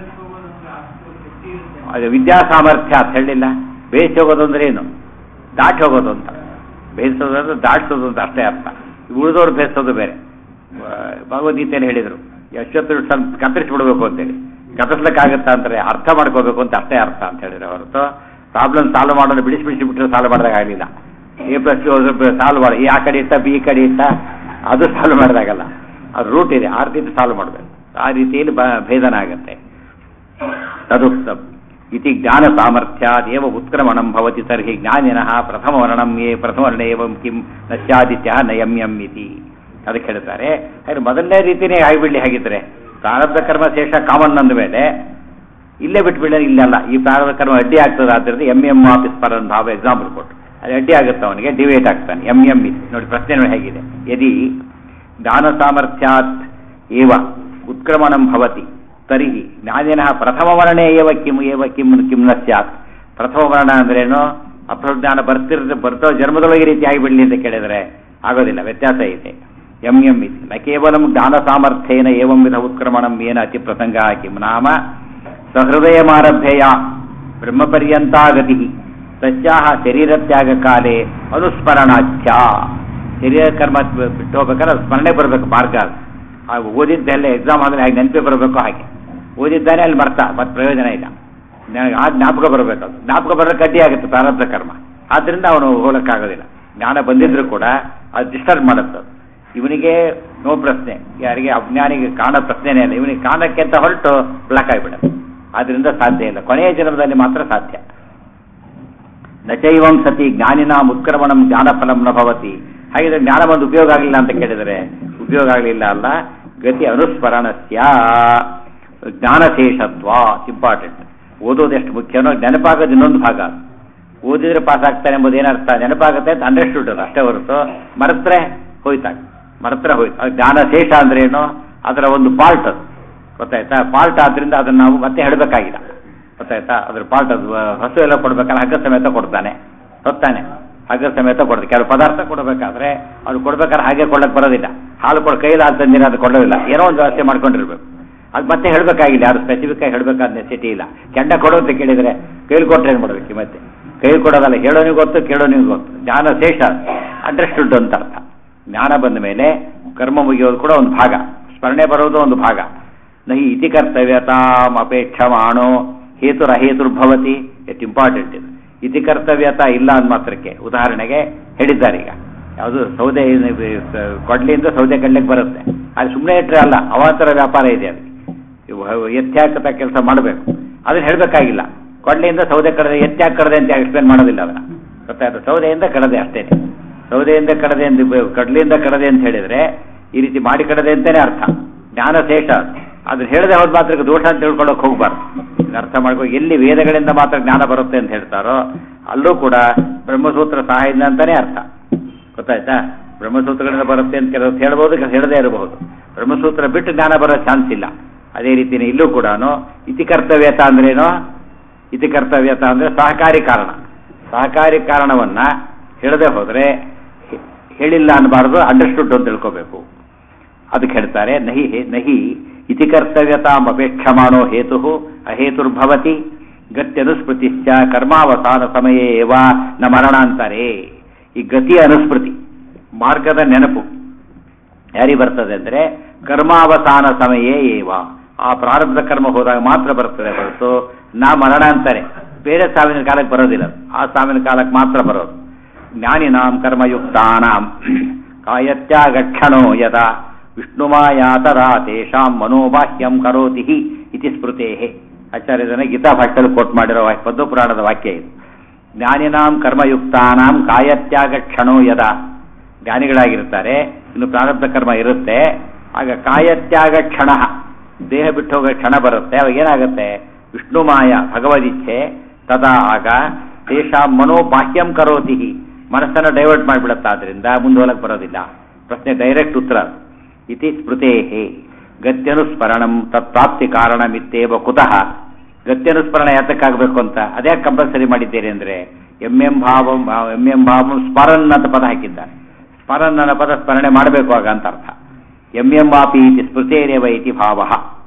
ಅದು ವಿದ್ಯಾ ಸಾಮರ್ಥ್ಯ ಅಂತ ಹೇಳಿಲ್ಲ ಬೇಯಿಸಿ ಹೋಗೋದು ಅಂದ್ರೆ ಏನು ದಾಟಿ ಹೋಗೋದು ಅಂತ ಬೇಯಿಸೋದು ಅಂದ್ರೆ ದಾಟಿಸೋದು ಅಂತ ಅಷ್ಟೇ ಅರ್ಥ ಉಳಿದವ್ರು ಬೇಯಿಸೋದು ಬೇರೆ ಆ, ಭಗವದ್ಗೀತೆಯಲ್ಲಿ ಹೇಳಿದರು ಎಷ್ಟೊತ್ತು ಸ್ವಲ್ಪ ಕತ್ತರಿಸ್ಬಿಡ್ಬೇಕು ಅಂತೇಳಿ ಕತ್ತರಿಸ್ಲಿಕ್ಕಾಗತ್ತಾ ಅಂತಾರೆ ಅರ್ಥ ಮಾಡ್ಕೋಬೇಕು ಅಂತ ಅಷ್ಟೇ ಅರ್ಥ ಅಂತ ಹೇಳಿದ್ರೆ ಹೊರತು ಪ್ರಾಬ್ಲಮ್ ಸಾಲ್ವ್ ಮಾಡೋದು ಬಿಡಿಸಿ ಬಿಡಿಸಿ ಬಿಟ್ಟರೆ ಸಾಲ್ವ್ ಮಾಡಿದಾಗ ಆಗಲಿಲ್ಲ ಎ ಪ್ಲಸ್ ಸಾಲ್ವ್ ಮಾಡಿ ಈ ಆ ಕಡೆ ಇಟ್ಟ ಬಿ ಈ ಕಡೆ ಇಟ್ಟ ಅದು ಸಾಲ್ವ್ ಮಾಡಿದಾಗಲ್ಲ ಅದು ರೂಟ್ ಇದೆ ಆ ರೀತಿ ಸಾಲ್ವ್ ಮಾಡಬೇಕು ಆ ರೀತಿಯಲ್ಲಿ ಬ ಭೇದನ ಆಗುತ್ತೆ ತದುಕ್ತಂ ಇತಿ ಜ್ಞಾನ ಸಾಮರ್ಥ್ಯಾದೇವ ಉತ್ಕ್ರಮಣಂ ಭವತಿ ತರ್ಹಿ ಜ್ಞಾನಿನಃ ಪ್ರಥಮವರ್ಣಂ ಯೇ ಪ್ರಥಮವರ್ಣ ಏವಂ ಕಿಂ ನಶ್ಯಾದಿತ್ಯ ನಯಮ್ಯಂ ಇತಿ ಅದಕ್ಕೆ ಹೇಳ್ತಾರೆ ಹಾಗೆ ಮೊದಲನೇ ರೀತಿನೇ ಆಗಿಬಿಡ್ಲಿ ಹಾಗಿದ್ರೆ ಪ್ರಾರಬ್ಧ ಕರ್ಮ ಶೇಷ ಕಾಮನ್ ಅಂದ ಮೇಲೆ ಇಲ್ಲೇ ಬಿಟ್ಬಿಡ ಇಲ್ಲಲ್ಲ ಈ ಪ್ರಾರಬ್ಧ ಕರ್ಮ ಅಡ್ಡಿ ಆಗ್ತದೆ ಆದ್ದರಿಂದ ಎಂ ಎಂ ಆಫೀಸ್ ಪರ ಭಾವ ಎಕ್ಸಾಂಪಲ್ ಕೊಟ್ಟು ಅದು ಅಡ್ಡಿ ಆಗುತ್ತೆ ಅವನಿಗೆ ಡಿವೇಟ್ ಆಗ್ತಾನೆ ಎಂ ಎಂ ಇತಿ ನೋಡಿ ಪ್ರಶ್ನೆ ನೋಡಿ ಹೇಗಿದೆ ಯದಿ ಜ್ಞಾನ ಸಾಮರ್ಥ್ಯಾತ್ ಏವ ಉತ್ಕ್ರಮಣಂ ಭವತಿ ತರ್ಹಿ ಜ್ಞಾನಿನಃ ಪ್ರಥಮವರ್ಣೇ ಏವ ಕಿಂ ಏವ ಕಿಂ ಕಿಂ ನ ಸ್ಯಾತ್ ಪ್ರಥಮವರ್ಣ ಅಂದ್ರೇನು ಅಪ್ರಜ್ಞಾನ ಬರ್ತಿರ ಬರ್ತೋ ಜನ್ಮದೊಳಗೆ ಈ ರೀತಿ ಆಗಿಬಿಡ್ಲಿ ಅಂತ ಕೇಳಿದರೆ ಆಗೋದಿಲ್ಲ ವ್ಯತ್ಯಾಸ ಇದೆ ಎಂ ಎಂ ಇತಿ ನ ಕೇವಲ ಜ್ಞಾನ ಸಾಮರ್ಥ್ಯೇನ ಏವಂ ವಿಧ ಉತ್ಕ್ರಮಣಂ ಏನ ಅತಿ ಪ್ರಸಂಗ ಕಿಂ ನಾಮ ಸಹೃದಯಮಾರಭ್ಯಯ ಬ್ರಹ್ಮಪರ್ಯಂತಾಗತಿ ತಸ್ಯಾಹ ಶರೀರತ್ಯಾಗ ಕಾಲೇ ಅನುಸ್ಮರಣಾಖ್ಯ ಶರೀರ ಕರ್ಮ ಬಿಟ್ಟು ಹೋಗ್ಬೇಕಾದ್ರೆ ಅದು ಸ್ಮರಣೆ ಬರಬೇಕು ಮಾರ್ಗ ಅದು. ಆ ಓದಿದ್ದೆಲ್ಲ ಎಕ್ಸಾಮ್ ಆದ್ರೆ ಹಾಗೆ ನೆನಪೇ ಬರಬೇಕು ಹಾಗೆ ಓದಿದ್ದಾನೆ ಅಲ್ಲಿ ಮರ್ತಾ ಮತ್ತೆ ಪ್ರಯೋಜನ ಇಲ್ಲ ನನಗೆ ಆ ಜ್ಞಾಪಕ ಬರಬೇಕು ಅದು ಜ್ಞಾಪಕ ಬರೋಕ್ಕೆ ಅಡ್ಡಿ ಆಗುತ್ತೆ ಪ್ರಾರಬ್ಧ ಕರ್ಮ ಆದ್ರಿಂದ ಅವನು ಹೋಗಕ್ಕಾಗೋದಿಲ್ಲ ಜ್ಞಾನ ಬಂದಿದ್ರು ಕೂಡ ಅದು ಡಿಸ್ಟರ್ಬ್ ಮಾಡುತ್ತೆ ಅದು. ಇವನಿಗೆ ನೋ ಪ್ರಶ್ನೆ ಯಾರಿಗೆ ಅಜ್ಞಾನಿಗೆ ಕಾಣೋ ಪ್ರಶ್ನೆನೇ ಇಲ್ಲ ಇವನಿಗೆ ಕಾಣಕ್ಕೆ ಅಂತ ಹೊರಟು ಬ್ಲಾಕ್ ಆಗಿಬಿಡುತ್ತೆ ಆದ್ರಿಂದ ಸಾಧ್ಯ ಇಲ್ಲ ಕೊನೆಯ ಜನ್ಮದಲ್ಲಿ ಮಾತ್ರ ಸಾಧ್ಯ ನಚೈವಂ ಸತಿ ಜ್ಞಾನಿನ ಉತ್ಕ್ರಮಣಂ ಜ್ಞಾನಫಲಂ ನ ಭವತಿ ಹಾಗಿದ್ರೆ ಜ್ಞಾನ ಒಂದು ಉಪಯೋಗ ಆಗಲಿಲ್ಲ ಅಂತ ಕೇಳಿದರೆ ಉಪಯೋಗ ಆಗಲಿಲ್ಲ ಅಲ್ಲ ಗತಿ ಅನುಸ್ಮರಣಸ್ಯ ಜ್ಞಾನಶೇಷತ್ವ ಇಂಪಾರ್ಟೆಂಟ್ ಓದೋದು ಎಷ್ಟು ಮುಖ್ಯನೋ ನೆನಪಾಗೋದು ಇನ್ನೊಂದು ಭಾಗ ಓದಿದ್ರೆ ಪಾಸ್ ಆಗ್ತಾನೆ ಎಂಬುದು ಏನರ್ಥ ನೆನಪಾಗುತ್ತೆ ಅಂತ ಅಂಡರ್ಸ್ಟುಡ್ ಅದು ಅಷ್ಟೇ ಹೊರತು ಮರೆತ್ರೆ ಹೋಯ್ತಾಗ ಮರೆತ್ರೆ ಹೋಯ್ತು ಅದು ಜ್ಞಾನ ಶೇಷ ಅಂದ್ರೆ ಏನು ಅದರ ಒಂದು ಪಾರ್ಟ್ ಅದು ಗೊತ್ತಾಯ್ತಾ ಪಾರ್ಟ್ ಆದ್ರಿಂದ ಅದನ್ನ ನಾವು ಮತ್ತೆ ಹೇಳಬೇಕಾಗಿಲ್ಲ ಗೊತ್ತಾಯ್ತಾ ಅದ್ರ ಪಾರ್ಟ್ ಅದು ಹಸು ಎಲ್ಲ ಕೊಡ್ಬೇಕಾದ್ರೆ ಹಗ್ಗ ಸಮೇತ ಕೊಡ್ತಾನೆ ಹೊತ್ತಾನೆ ಹಗ್ಗ ಸಮೇತ ಕೊಡ್ತಾರೆ ಕೆಲವು ಪದಾರ್ಥ ಕೊಡಬೇಕಾದ್ರೆ ಅದು ಕೊಡ್ಬೇಕಾದ್ರೆ ಹಾಗೆ ಕೊಡಕ್ಕೆ ಬರೋದಿಲ್ಲ ಹಾಲು ಕೊಡ ಕೈಲಿ ಹಾಲು ತಂದಿರ ಅದು ಕೊಡೋದಿಲ್ಲ ಏನೋ ಒಂದು ವ್ಯವಸ್ಥೆ ಮಾಡ್ಕೊಂಡಿರ್ಬೇಕು ಅದು ಮತ್ತೆ ಹೇಳಬೇಕಾಗಿಲ್ಲ ಯಾರು ಸ್ಪೆಸಿಫಿಕ್ ಆಗಿ ಹೇಳಬೇಕಾದ ನೆಸಿಟಿ ಇಲ್ಲ ಕೆಂಡ ಕೊಡು ಅಂತ ಕೇಳಿದ್ರೆ ಕೈಲಿ ಕೊಟ್ರೆ ಏನು ಮಾಡ್ಬೇಕು ಈ ಮತ್ತೆ ಕೈಲಿ ಕೊಡೋದಲ್ಲ ಹೇಳೋನಿಗೆ ಗೊತ್ತು ಕೇಳೋನಿಗೆ ಗೊತ್ತು ಜ್ಞಾನ ಶೇಷ ಅಂಡರ್ಸ್ಟುಡ್ ಅಂತ ಅರ್ಥ ಜ್ಞಾನ ಬಂದ ಮೇಲೆ ಕರ್ಮ ಮುಗಿಯೋದು ಕೂಡ ಒಂದು ಭಾಗ ಸ್ಮರಣೆ ಬರೋದು ಒಂದು ಭಾಗ ನಹಿ ಇತಿ ಕರ್ತವ್ಯತಾಂ ಅಪೇಕ್ಷಮಾಣೋ ಹೇತುರಹೇತುರ್ಭವತಿ ಎಷ್ಟು ಇಂಪಾರ್ಟೆಂಟ್ ಇದು ಇತಿ ಕರ್ತವ್ಯತ ಇಲ್ಲ ಅಂದ ಮಾತ್ರಕ್ಕೆ ಉದಾಹರಣೆಗೆ ಹೇಳಿದ್ದಾರೆ ಈಗ ಯಾವುದು ಸೌದೆ ಕೊಡ್ಲಿಯಿಂದ ಸೌದೆ ಕಡ್ಲಿಕ್ಕೆ ಬರುತ್ತೆ ಅದು ಸುಮ್ಮನೆ ಇಟ್ಟರೆ ಅಲ್ಲ ಅವಾಂತರ ವ್ಯಾಪಾರ ಇದೆ ಅದು ಇವು ಎತ್ಯಾಕತ ಕೆಲಸ ಮಾಡಬೇಕು ಅದನ್ನ ಹೇಳಬೇಕಾಗಿಲ್ಲ ಕೊಡ್ಲಿಯಿಂದ ಸೌದೆ ಕಡದೆ ಎತ್ಯಾಕ್ ಕಡದೆ ಅಂತ ಎಕ್ಸ್ಪ್ಲೇನ್ ಮಾಡೋದಿಲ್ಲ ಅದನ್ನ ಗೊತ್ತಾಯ್ತು ಸೌದೆಯಿಂದ ಕಡದೆ ಅಷ್ಟೇ ಸೌದೆಯಿಂದ ಕಡದೆ ಅಂತ ಕಡ್ಲಿಯಿಂದ ಕಡದೆ ಅಂತ ಹೇಳಿದ್ರೆ ಈ ರೀತಿ ಮಾಡಿ ಕಡದೆ ಅಂತಾನೆ ಅರ್ಥ ಜ್ಞಾನ ಶೇಷ ಅದನ್ನ ಹೇಳದೆ ಹೋದ ಮಾತ್ರ ದೋಷ ಅಂತ ತಿಳ್ಕೊಳ್ಳೋಕೆ ಹೋಗ್ಬಾರ್ದು ಇದನ್ನ ಅರ್ಥ ಮಾಡ್ಕೊ ಎಲ್ಲಿ ವೇದಗಳಿಂದ ಮಾತ್ರ ಜ್ಞಾನ ಬರುತ್ತೆ ಅಂತ ಹೇಳ್ತಾರೋ ಅಲ್ಲೂ ಕೂಡ ಬ್ರಹ್ಮಸೂತ್ರ ಸಹಾಯದಿಂದ ಅಂತಾನೆ ಅರ್ಥ ಗೊತ್ತಾಯ್ತಾ ಬ್ರಹ್ಮಸೂತ್ರಗಳಿಂದ ಬರುತ್ತೆ ಅಂತ ಕೆಲವು ಹೇಳ್ಬೋದು ಕೆಲವು ಹೇಳದೇ ಇರಬಹುದು ಬ್ರಹ್ಮಸೂತ್ರ ಬಿಟ್ಟು ಜ್ಞಾನ ಬರೋ ಚಾನ್ಸ್ ಇಲ್ಲ ಅದೇ ರೀತಿನೇ ಇಲ್ಲೂ ಕೂಡ ಇತಿ ಕರ್ತವ್ಯತ ಅಂದ್ರೇನು ಇತಿ ಕರ್ತವ್ಯತ ಅಂದ್ರೆ ಸಹಕಾರಿ ಕಾರಣ ಸಹಕಾರಿ ಕಾರಣವನ್ನ ಹೇಳದೆ ಹೋದ್ರೆ ಹೇಳಿಲ್ಲ ಅನ್ನಬಾರ್ದು ಅಂಡರ್ಸ್ಟುಡ್ ಅಂತ ತಿಳ್ಕೋಬೇಕು ಅದಕ್ಕೆ ಹೇಳ್ತಾರೆ ನಹಿ ನಹಿ ಇತಿ ಕರ್ತವ್ಯತಾಂ ಅಪೇಕ್ಷಮಾಣೋ ಹೇತು ಅಹೇತುರ್ಭವತಿ ಗತ್ಯನುಸ್ಮೃತಿಶ್ಚ ಕರ್ಮಾವಸಾನ ಸಮಯೇ ಏವ ನ ಮರಣಾಂತರೇ ಈ ಗತಿ ಅನುಸ್ಮೃತಿ ಮಾರ್ಗದ ನೆನಪು ಯಾರಿಗೆ ಬರ್ತದೆ ಅಂದ್ರೆ ಕರ್ಮಾವಸಾನ ಸಮಯೇ ಏವ ಆ ಪ್ರಾರಬ್ಧ ಕರ್ಮ ಹೋದಾಗ ಮಾತ್ರ ಬರ್ತದೆ ಹೊರತು ನಾ ಮರಣಾಂತರೆ ಬೇರೆ ಸಾವಿನ ಕಾಲಕ್ಕೆ ಬರೋದಿಲ್ಲ ಆ ಸಾವಿನ ಕಾಲಕ್ಕೆ ಮಾತ್ರ ಬರೋದು ಜ್ಞಾನಿನಾಂ ಕರ್ಮಯುಕ್ತಾನಾಂ ಕಾಯತ್ಯಾಗಕ್ಷಣೋ ಯದಾ ವಿಷ್ಣುಮಾಯಾತರಾ ತೇಷಾಂ ಮನೋಬಾಹ್ಯಂ ಕರೋತಿ ಇತಿ ಸ್ಮೃತೇ ಆಚಾರ್ಯದನ್ನ ಗೀತಾ ಭಾಷೆಯಲ್ಲಿ ಕೋಟ್ ಮಾಡಿರೋ ಪದ್ಮ ಪುರಾಣದ ವಾಕ್ಯ ಇದು ಜ್ಞಾನಿನಾಂ ಕರ್ಮಯುಕ್ತಾನಾಂ ಕಾಯತ್ಯಾಗ ಕ್ಷಣೋ ಯದ ಜ್ಞಾನಿಗಳಾಗಿರ್ತಾರೆ ಇನ್ನು ಪ್ರಾರಬ್ಧ ಕರ್ಮ ಇರುತ್ತೆ ಆಗ ಕಾಯತ್ಯಾಗ ಕ್ಷಣ ದೇಹ ಬಿಟ್ಟು ಹೋಗೋ ಕ್ಷಣ ಬರುತ್ತೆ ಅವಾಗ ಏನಾಗುತ್ತೆ ವಿಷ್ಣುಮಾಯ ಭಗವದಿಚ್ಛೆ ತದಾ ಆಗ ತೇಷಾಂ ಮನೋಬಾಹ್ಯಂ ಕರೋತಿ ಮನಸ್ಸನ್ನು ಡೈವರ್ಟ್ ಮಾಡಿಬಿಡುತ್ತೆ ಆದ್ರಿಂದ ಮುಂದುವಲಕ್ಕೆ ಬರೋದಿಲ್ಲ ಪ್ರಶ್ನೆ ಡೈರೆಕ್ಟ್ ಉತ್ತರ ಇತಿ ಸ್ಮೃತೇ ಗತ್ಯನುಸ್ಮರಣಂ ತತ್ಪ್ರಾಪ್ತಿ ಕಾರಣಮಿತ್ತೇವ ಕುತಃ ಗತ್ಯನುಸ್ಮರಣ ಯಾತಕ್ಕಾಗಬೇಕು ಅಂತ ಅದೇ ಕಂಪಲ್ಸರಿ ಮಾಡಿದ್ದೇನೆ ಅಂದ್ರೆ ಎಂ ಎಂ ಭಾವಂ ಎಂ ಎಂ ಭಾವಂ ಸ್ಮರನ್ ಅಂತ ಪದ ಹಾಕಿದ್ದಾರೆ ಸ್ಮರನ್ ಅನ್ನೋ ಪದ ಸ್ಮರಣೆ ಮಾಡಬೇಕು ಆಗ ಅಂತ ಅರ್ಥ ಎಂ ಎಂ ವಾಪಿ ಇತಿ ಸ್ಮೃತೇರೇವ ಇತಿ ಭಾವ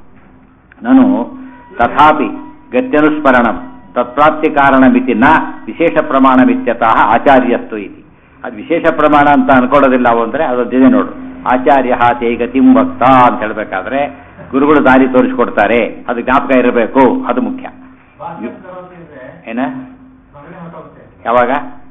ನಾನು ತಥಾಪಿ ಗತ್ಯನುಸ್ಮರಣಂ ತತ್ಪ್ರಾಪ್ತಿ ಕಾರಣಮಿತಿ ನ ವಿಶೇಷ ಪ್ರಮಾಣಮಿತ್ಯತಃ ಆಚಾರ್ಯಸ್ತು ಇತಿ ಅದು ವಿಶೇಷ ಪ್ರಮಾಣ ಅಂತ ಅನ್ಕೊಳ್ಳೋದಿಲ್ಲ ಅವು ಅಂದ್ರೆ ಅದೊಂದಿದೆ ನೋಡು ಆಚಾರ್ಯ ತೇ ಗತಿಂ ವಕ್ತ ಅಂತ ಹೇಳ್ಬೇಕಾದ್ರೆ ಗುರುಗಳು ದಾರಿ ತೋರಿಸ್ಕೊಡ್ತಾರೆ ಅದು ಜ್ಞಾಪಕ ಇರಬೇಕು ಅದು ಮುಖ್ಯ ಏನ ಯಾವಾಗ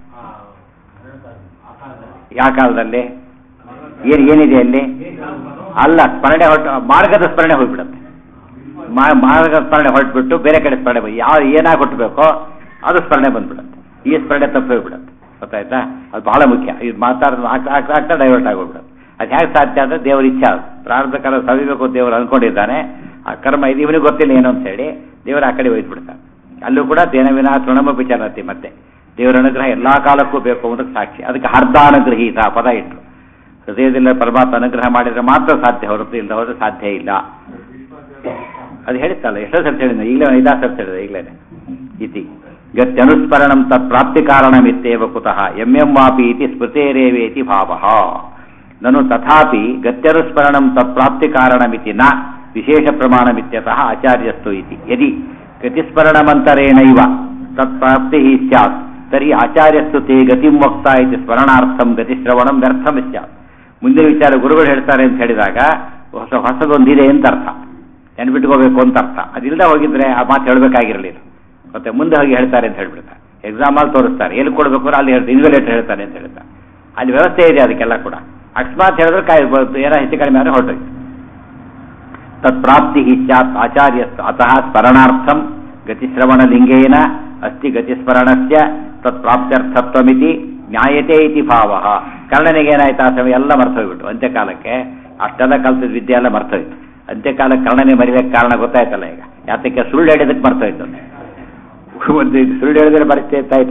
ಯಾವ ಕಾಲದಲ್ಲಿ ಏನ್ ಏನಿದೆ ಅಲ್ಲಿ ಅಲ್ಲ ಸ್ಮರಣೆ ಹೊರಟು ಮಾರ್ಗದ ಸ್ಮರಣೆ ಹೋಗ್ಬಿಡುತ್ತೆ ಮಾರ್ಗದ ಸ್ಮರಣೆ ಹೊರಟ್ಬಿಟ್ಟು ಬೇರೆ ಕಡೆ ಸ್ಮರಣೆ ಯಾವ ಏನಾಗಿ ಹುಟ್ಟಬೇಕೋ ಅದು ಸ್ಮರಣೆ ಬಂದ್ಬಿಡುತ್ತೆ ಈ ಸ್ಮರಣೆ ತಪ್ಪು ಹೋಗ್ಬಿಡುತ್ತೆ ಗೊತ್ತಾಯ್ತಾ ಅದು ಬಹಳ ಮುಖ್ಯ ಇದು ಮಾತಾಡೋದು ಆಗ್ತಾ ಆಗ್ತಾ ಡೈವರ್ಟ್ ಆಗೋಗ್ಬಿಡುತ್ತೆ ಅದು ಹೇಗೆ ಸಾಧ್ಯ ಅಂದ್ರೆ ದೇವರ ಇಚ್ಛೆ ಅದು ಪ್ರಾರಬ್ಧ ಕಾಲ ಸವಿಬೇಕು ದೇವರು ಅನ್ಕೊಂಡಿದ್ದಾನೆ ಆ ಕರ್ಮ ಇದು ಇವನಿಗೆ ಗೊತ್ತಿಲ್ಲ ಏನು ಅಂತ ಹೇಳಿ ದೇವರ ಆ ಕಡೆ ಒಯ್ದ್ಬಿಡ್ತಾನೆ ಅಲ್ಲೂ ಕೂಡ ದೇನವಿನ ತೃಣಮ ವಿಚಾರತಿ ಮತ್ತೆ ದೇವರ ಅನುಗ್ರಹ ಎಲ್ಲಾ ಕಾಲಕ್ಕೂ ಬೇಕು ಅನ್ನೋದಕ್ಕೆ ಸಾಕ್ಷಿ ಅದಕ್ಕೆ ಅರ್ಧಾನುಗ್ರಹೀತ ಪದ ಇಟ್ಟರು ಹೃದಯದಲ್ಲಿ ಪರಮಾತ್ಮ ಅನುಗ್ರಹ ಮಾಡಿದ್ರೆ ಮಾತ್ರ ಸಾಧ್ಯ ಹೊರತು ಇಲ್ಲದ ಹೋದ್ರೆ ಸಾಧ್ಯ ಇಲ್ಲ ಅದು ಹೇಳಿತ್ತಲ್ಲ ಎಷ್ಟೋ ಸರ್ತಿ ಹೇಳಿದ ಈಗಲೇ ಐದಾ ಸರ್ತಿ ಹೇಳಿದೆ ಈಗಲೇ ಇತಿ ಗತ್ಯನುಸ್ಮರಣಂ ತತ್ ಪ್ರಾಪ್ತಿ ಕಾರಣಮಿತ್ತೇವ ಕುತಃ ಎಂ ಎಂ ವಾಪಿ ಇತಿ ಸ್ಮೃತೇರೇವೇತಿ ಭಾವ ನನು ತಥಾಪಿ ಗತ್ಯನುಸ್ಮರಣಂ ತತ್ ಪ್ರಾಪ್ತಿ ಕಾರಣಮಿತಿ ನ ವಿಶೇಷ ಪ್ರಮಾಣಮಿತ್ಯತಃ ಆಚಾರ್ಯಸ್ತು ಇತಿ ಯದಿ ಗತಿಸ್ಮರಣಮಂತರೇಣೈವ ತತ್ ಪ್ರಾಪ್ತಿ ಸ್ಯಾತ್ ತರ್ಹಿ ಆಚಾರ್ಯಸ್ತು ತೇ ಗತಿಂ ವಕ್ತ ಇತಿ ಸ್ಮರಣಾರ್ಥಂ ಗತಿಶ್ರವಣಂ ವ್ಯರ್ಥಂ ಸ್ಯಾತ್ ಮುಂದಿನ ವಿಚಾರ ಗುರುಗಳು ಹೇಳ್ತಾರೆ ಅಂತ ಹೇಳಿದಾಗ ಹೊಸ ಹೊಸದೊಂದಿದೆ ಅಂತ ಅರ್ಥ ನೆನ್ಬಿಟ್ಕೋಬೇಕು ಅಂತ ಅರ್ಥ ಅದಿಲ್ಲದೆ ಹೋಗಿದ್ರೆ ಆ ಮಾತು ಹೇಳಬೇಕಾಗಿರಲಿಲ್ಲ ಮತ್ತೆ ಮುಂದೆ ಹೋಗಿ ಹೇಳ್ತಾರೆ ಅಂತ ಹೇಳ್ಬಿಡ್ತಾರೆ ಎಕ್ಸಾಮ್ ಅಲ್ಲಿ ತೋರಿಸ್ತಾರೆ ಎಲ್ಲಿ ಕೊಡಬೇಕು ಅಲ್ಲಿ ಹೇಳ್ತಾರೆ ಇನ್ವೆಲೇಟರ್ ಹೇಳ್ತಾರೆ ಅಂತ ಹೇಳ್ತಾರೆ ಅಲ್ಲಿ ವ್ಯವಸ್ಥೆ ಇದೆ ಅದಕ್ಕೆಲ್ಲ ಕೂಡ ಅಕಸ್ಮಾತ್ ಹೇಳಿದ್ರೆ ಕಾಯ್ ಏನೋ ಹೆಚ್ಚು ಕಡಿಮೆ ಆದರೆ ಹೊರಟೋಯ್ತು ತತ್ಪ್ರಾಪ್ತಿ ಸ್ಯಾತ್ ಆಚಾರ್ಯ ಅತಃ ಸ್ಮರಣಾರ್ಥಂ ಗತಿಶ್ರವಣಲಿಂಗೇನ ಅಸ್ತಿ ಗತಿಸ್ಮರಣಸ್ಯ ತತ್ಪ್ರಾಪ್ತ್ಯರ್ಥತ್ವಮಿತಿ ಜ್ಞಾಯತೆ ಇತಿ ಭಾವ ಕರ್ಣನಿಗೆ ಏನಾಯ್ತು ಆ ಸಮಯ ಎಲ್ಲ ಮರ್ತೋಗ್ಬಿಟ್ಟು ಅಂತ್ಯಕಾಲಕ್ಕೆ ಅಷ್ಟೆಲ್ಲ ಕಲ್ತಿದ್ದ ವಿದ್ಯೆ ಎಲ್ಲ ಮರ್ತೋಯ್ತು ಅಂತ್ಯಕಾಲಕ್ಕೆ ಕರ್ಣನೆ ಮರಿಲಿಕ್ಕೆ ಕಾರಣ ಗೊತ್ತಾಯ್ತಲ್ಲ ಈಗ ಯಾತಕ್ಕೆ ಸುಳ್ಳು ಹೇಳಿದಕ್ಕೆ ಮರ್ತೋಯ್ತು ಒಂದು ಸುಳ್ಳು ಹೇಳಿದ್ರೆ ಪರಿಚಯ ಆಯ್ತಲ್ಲ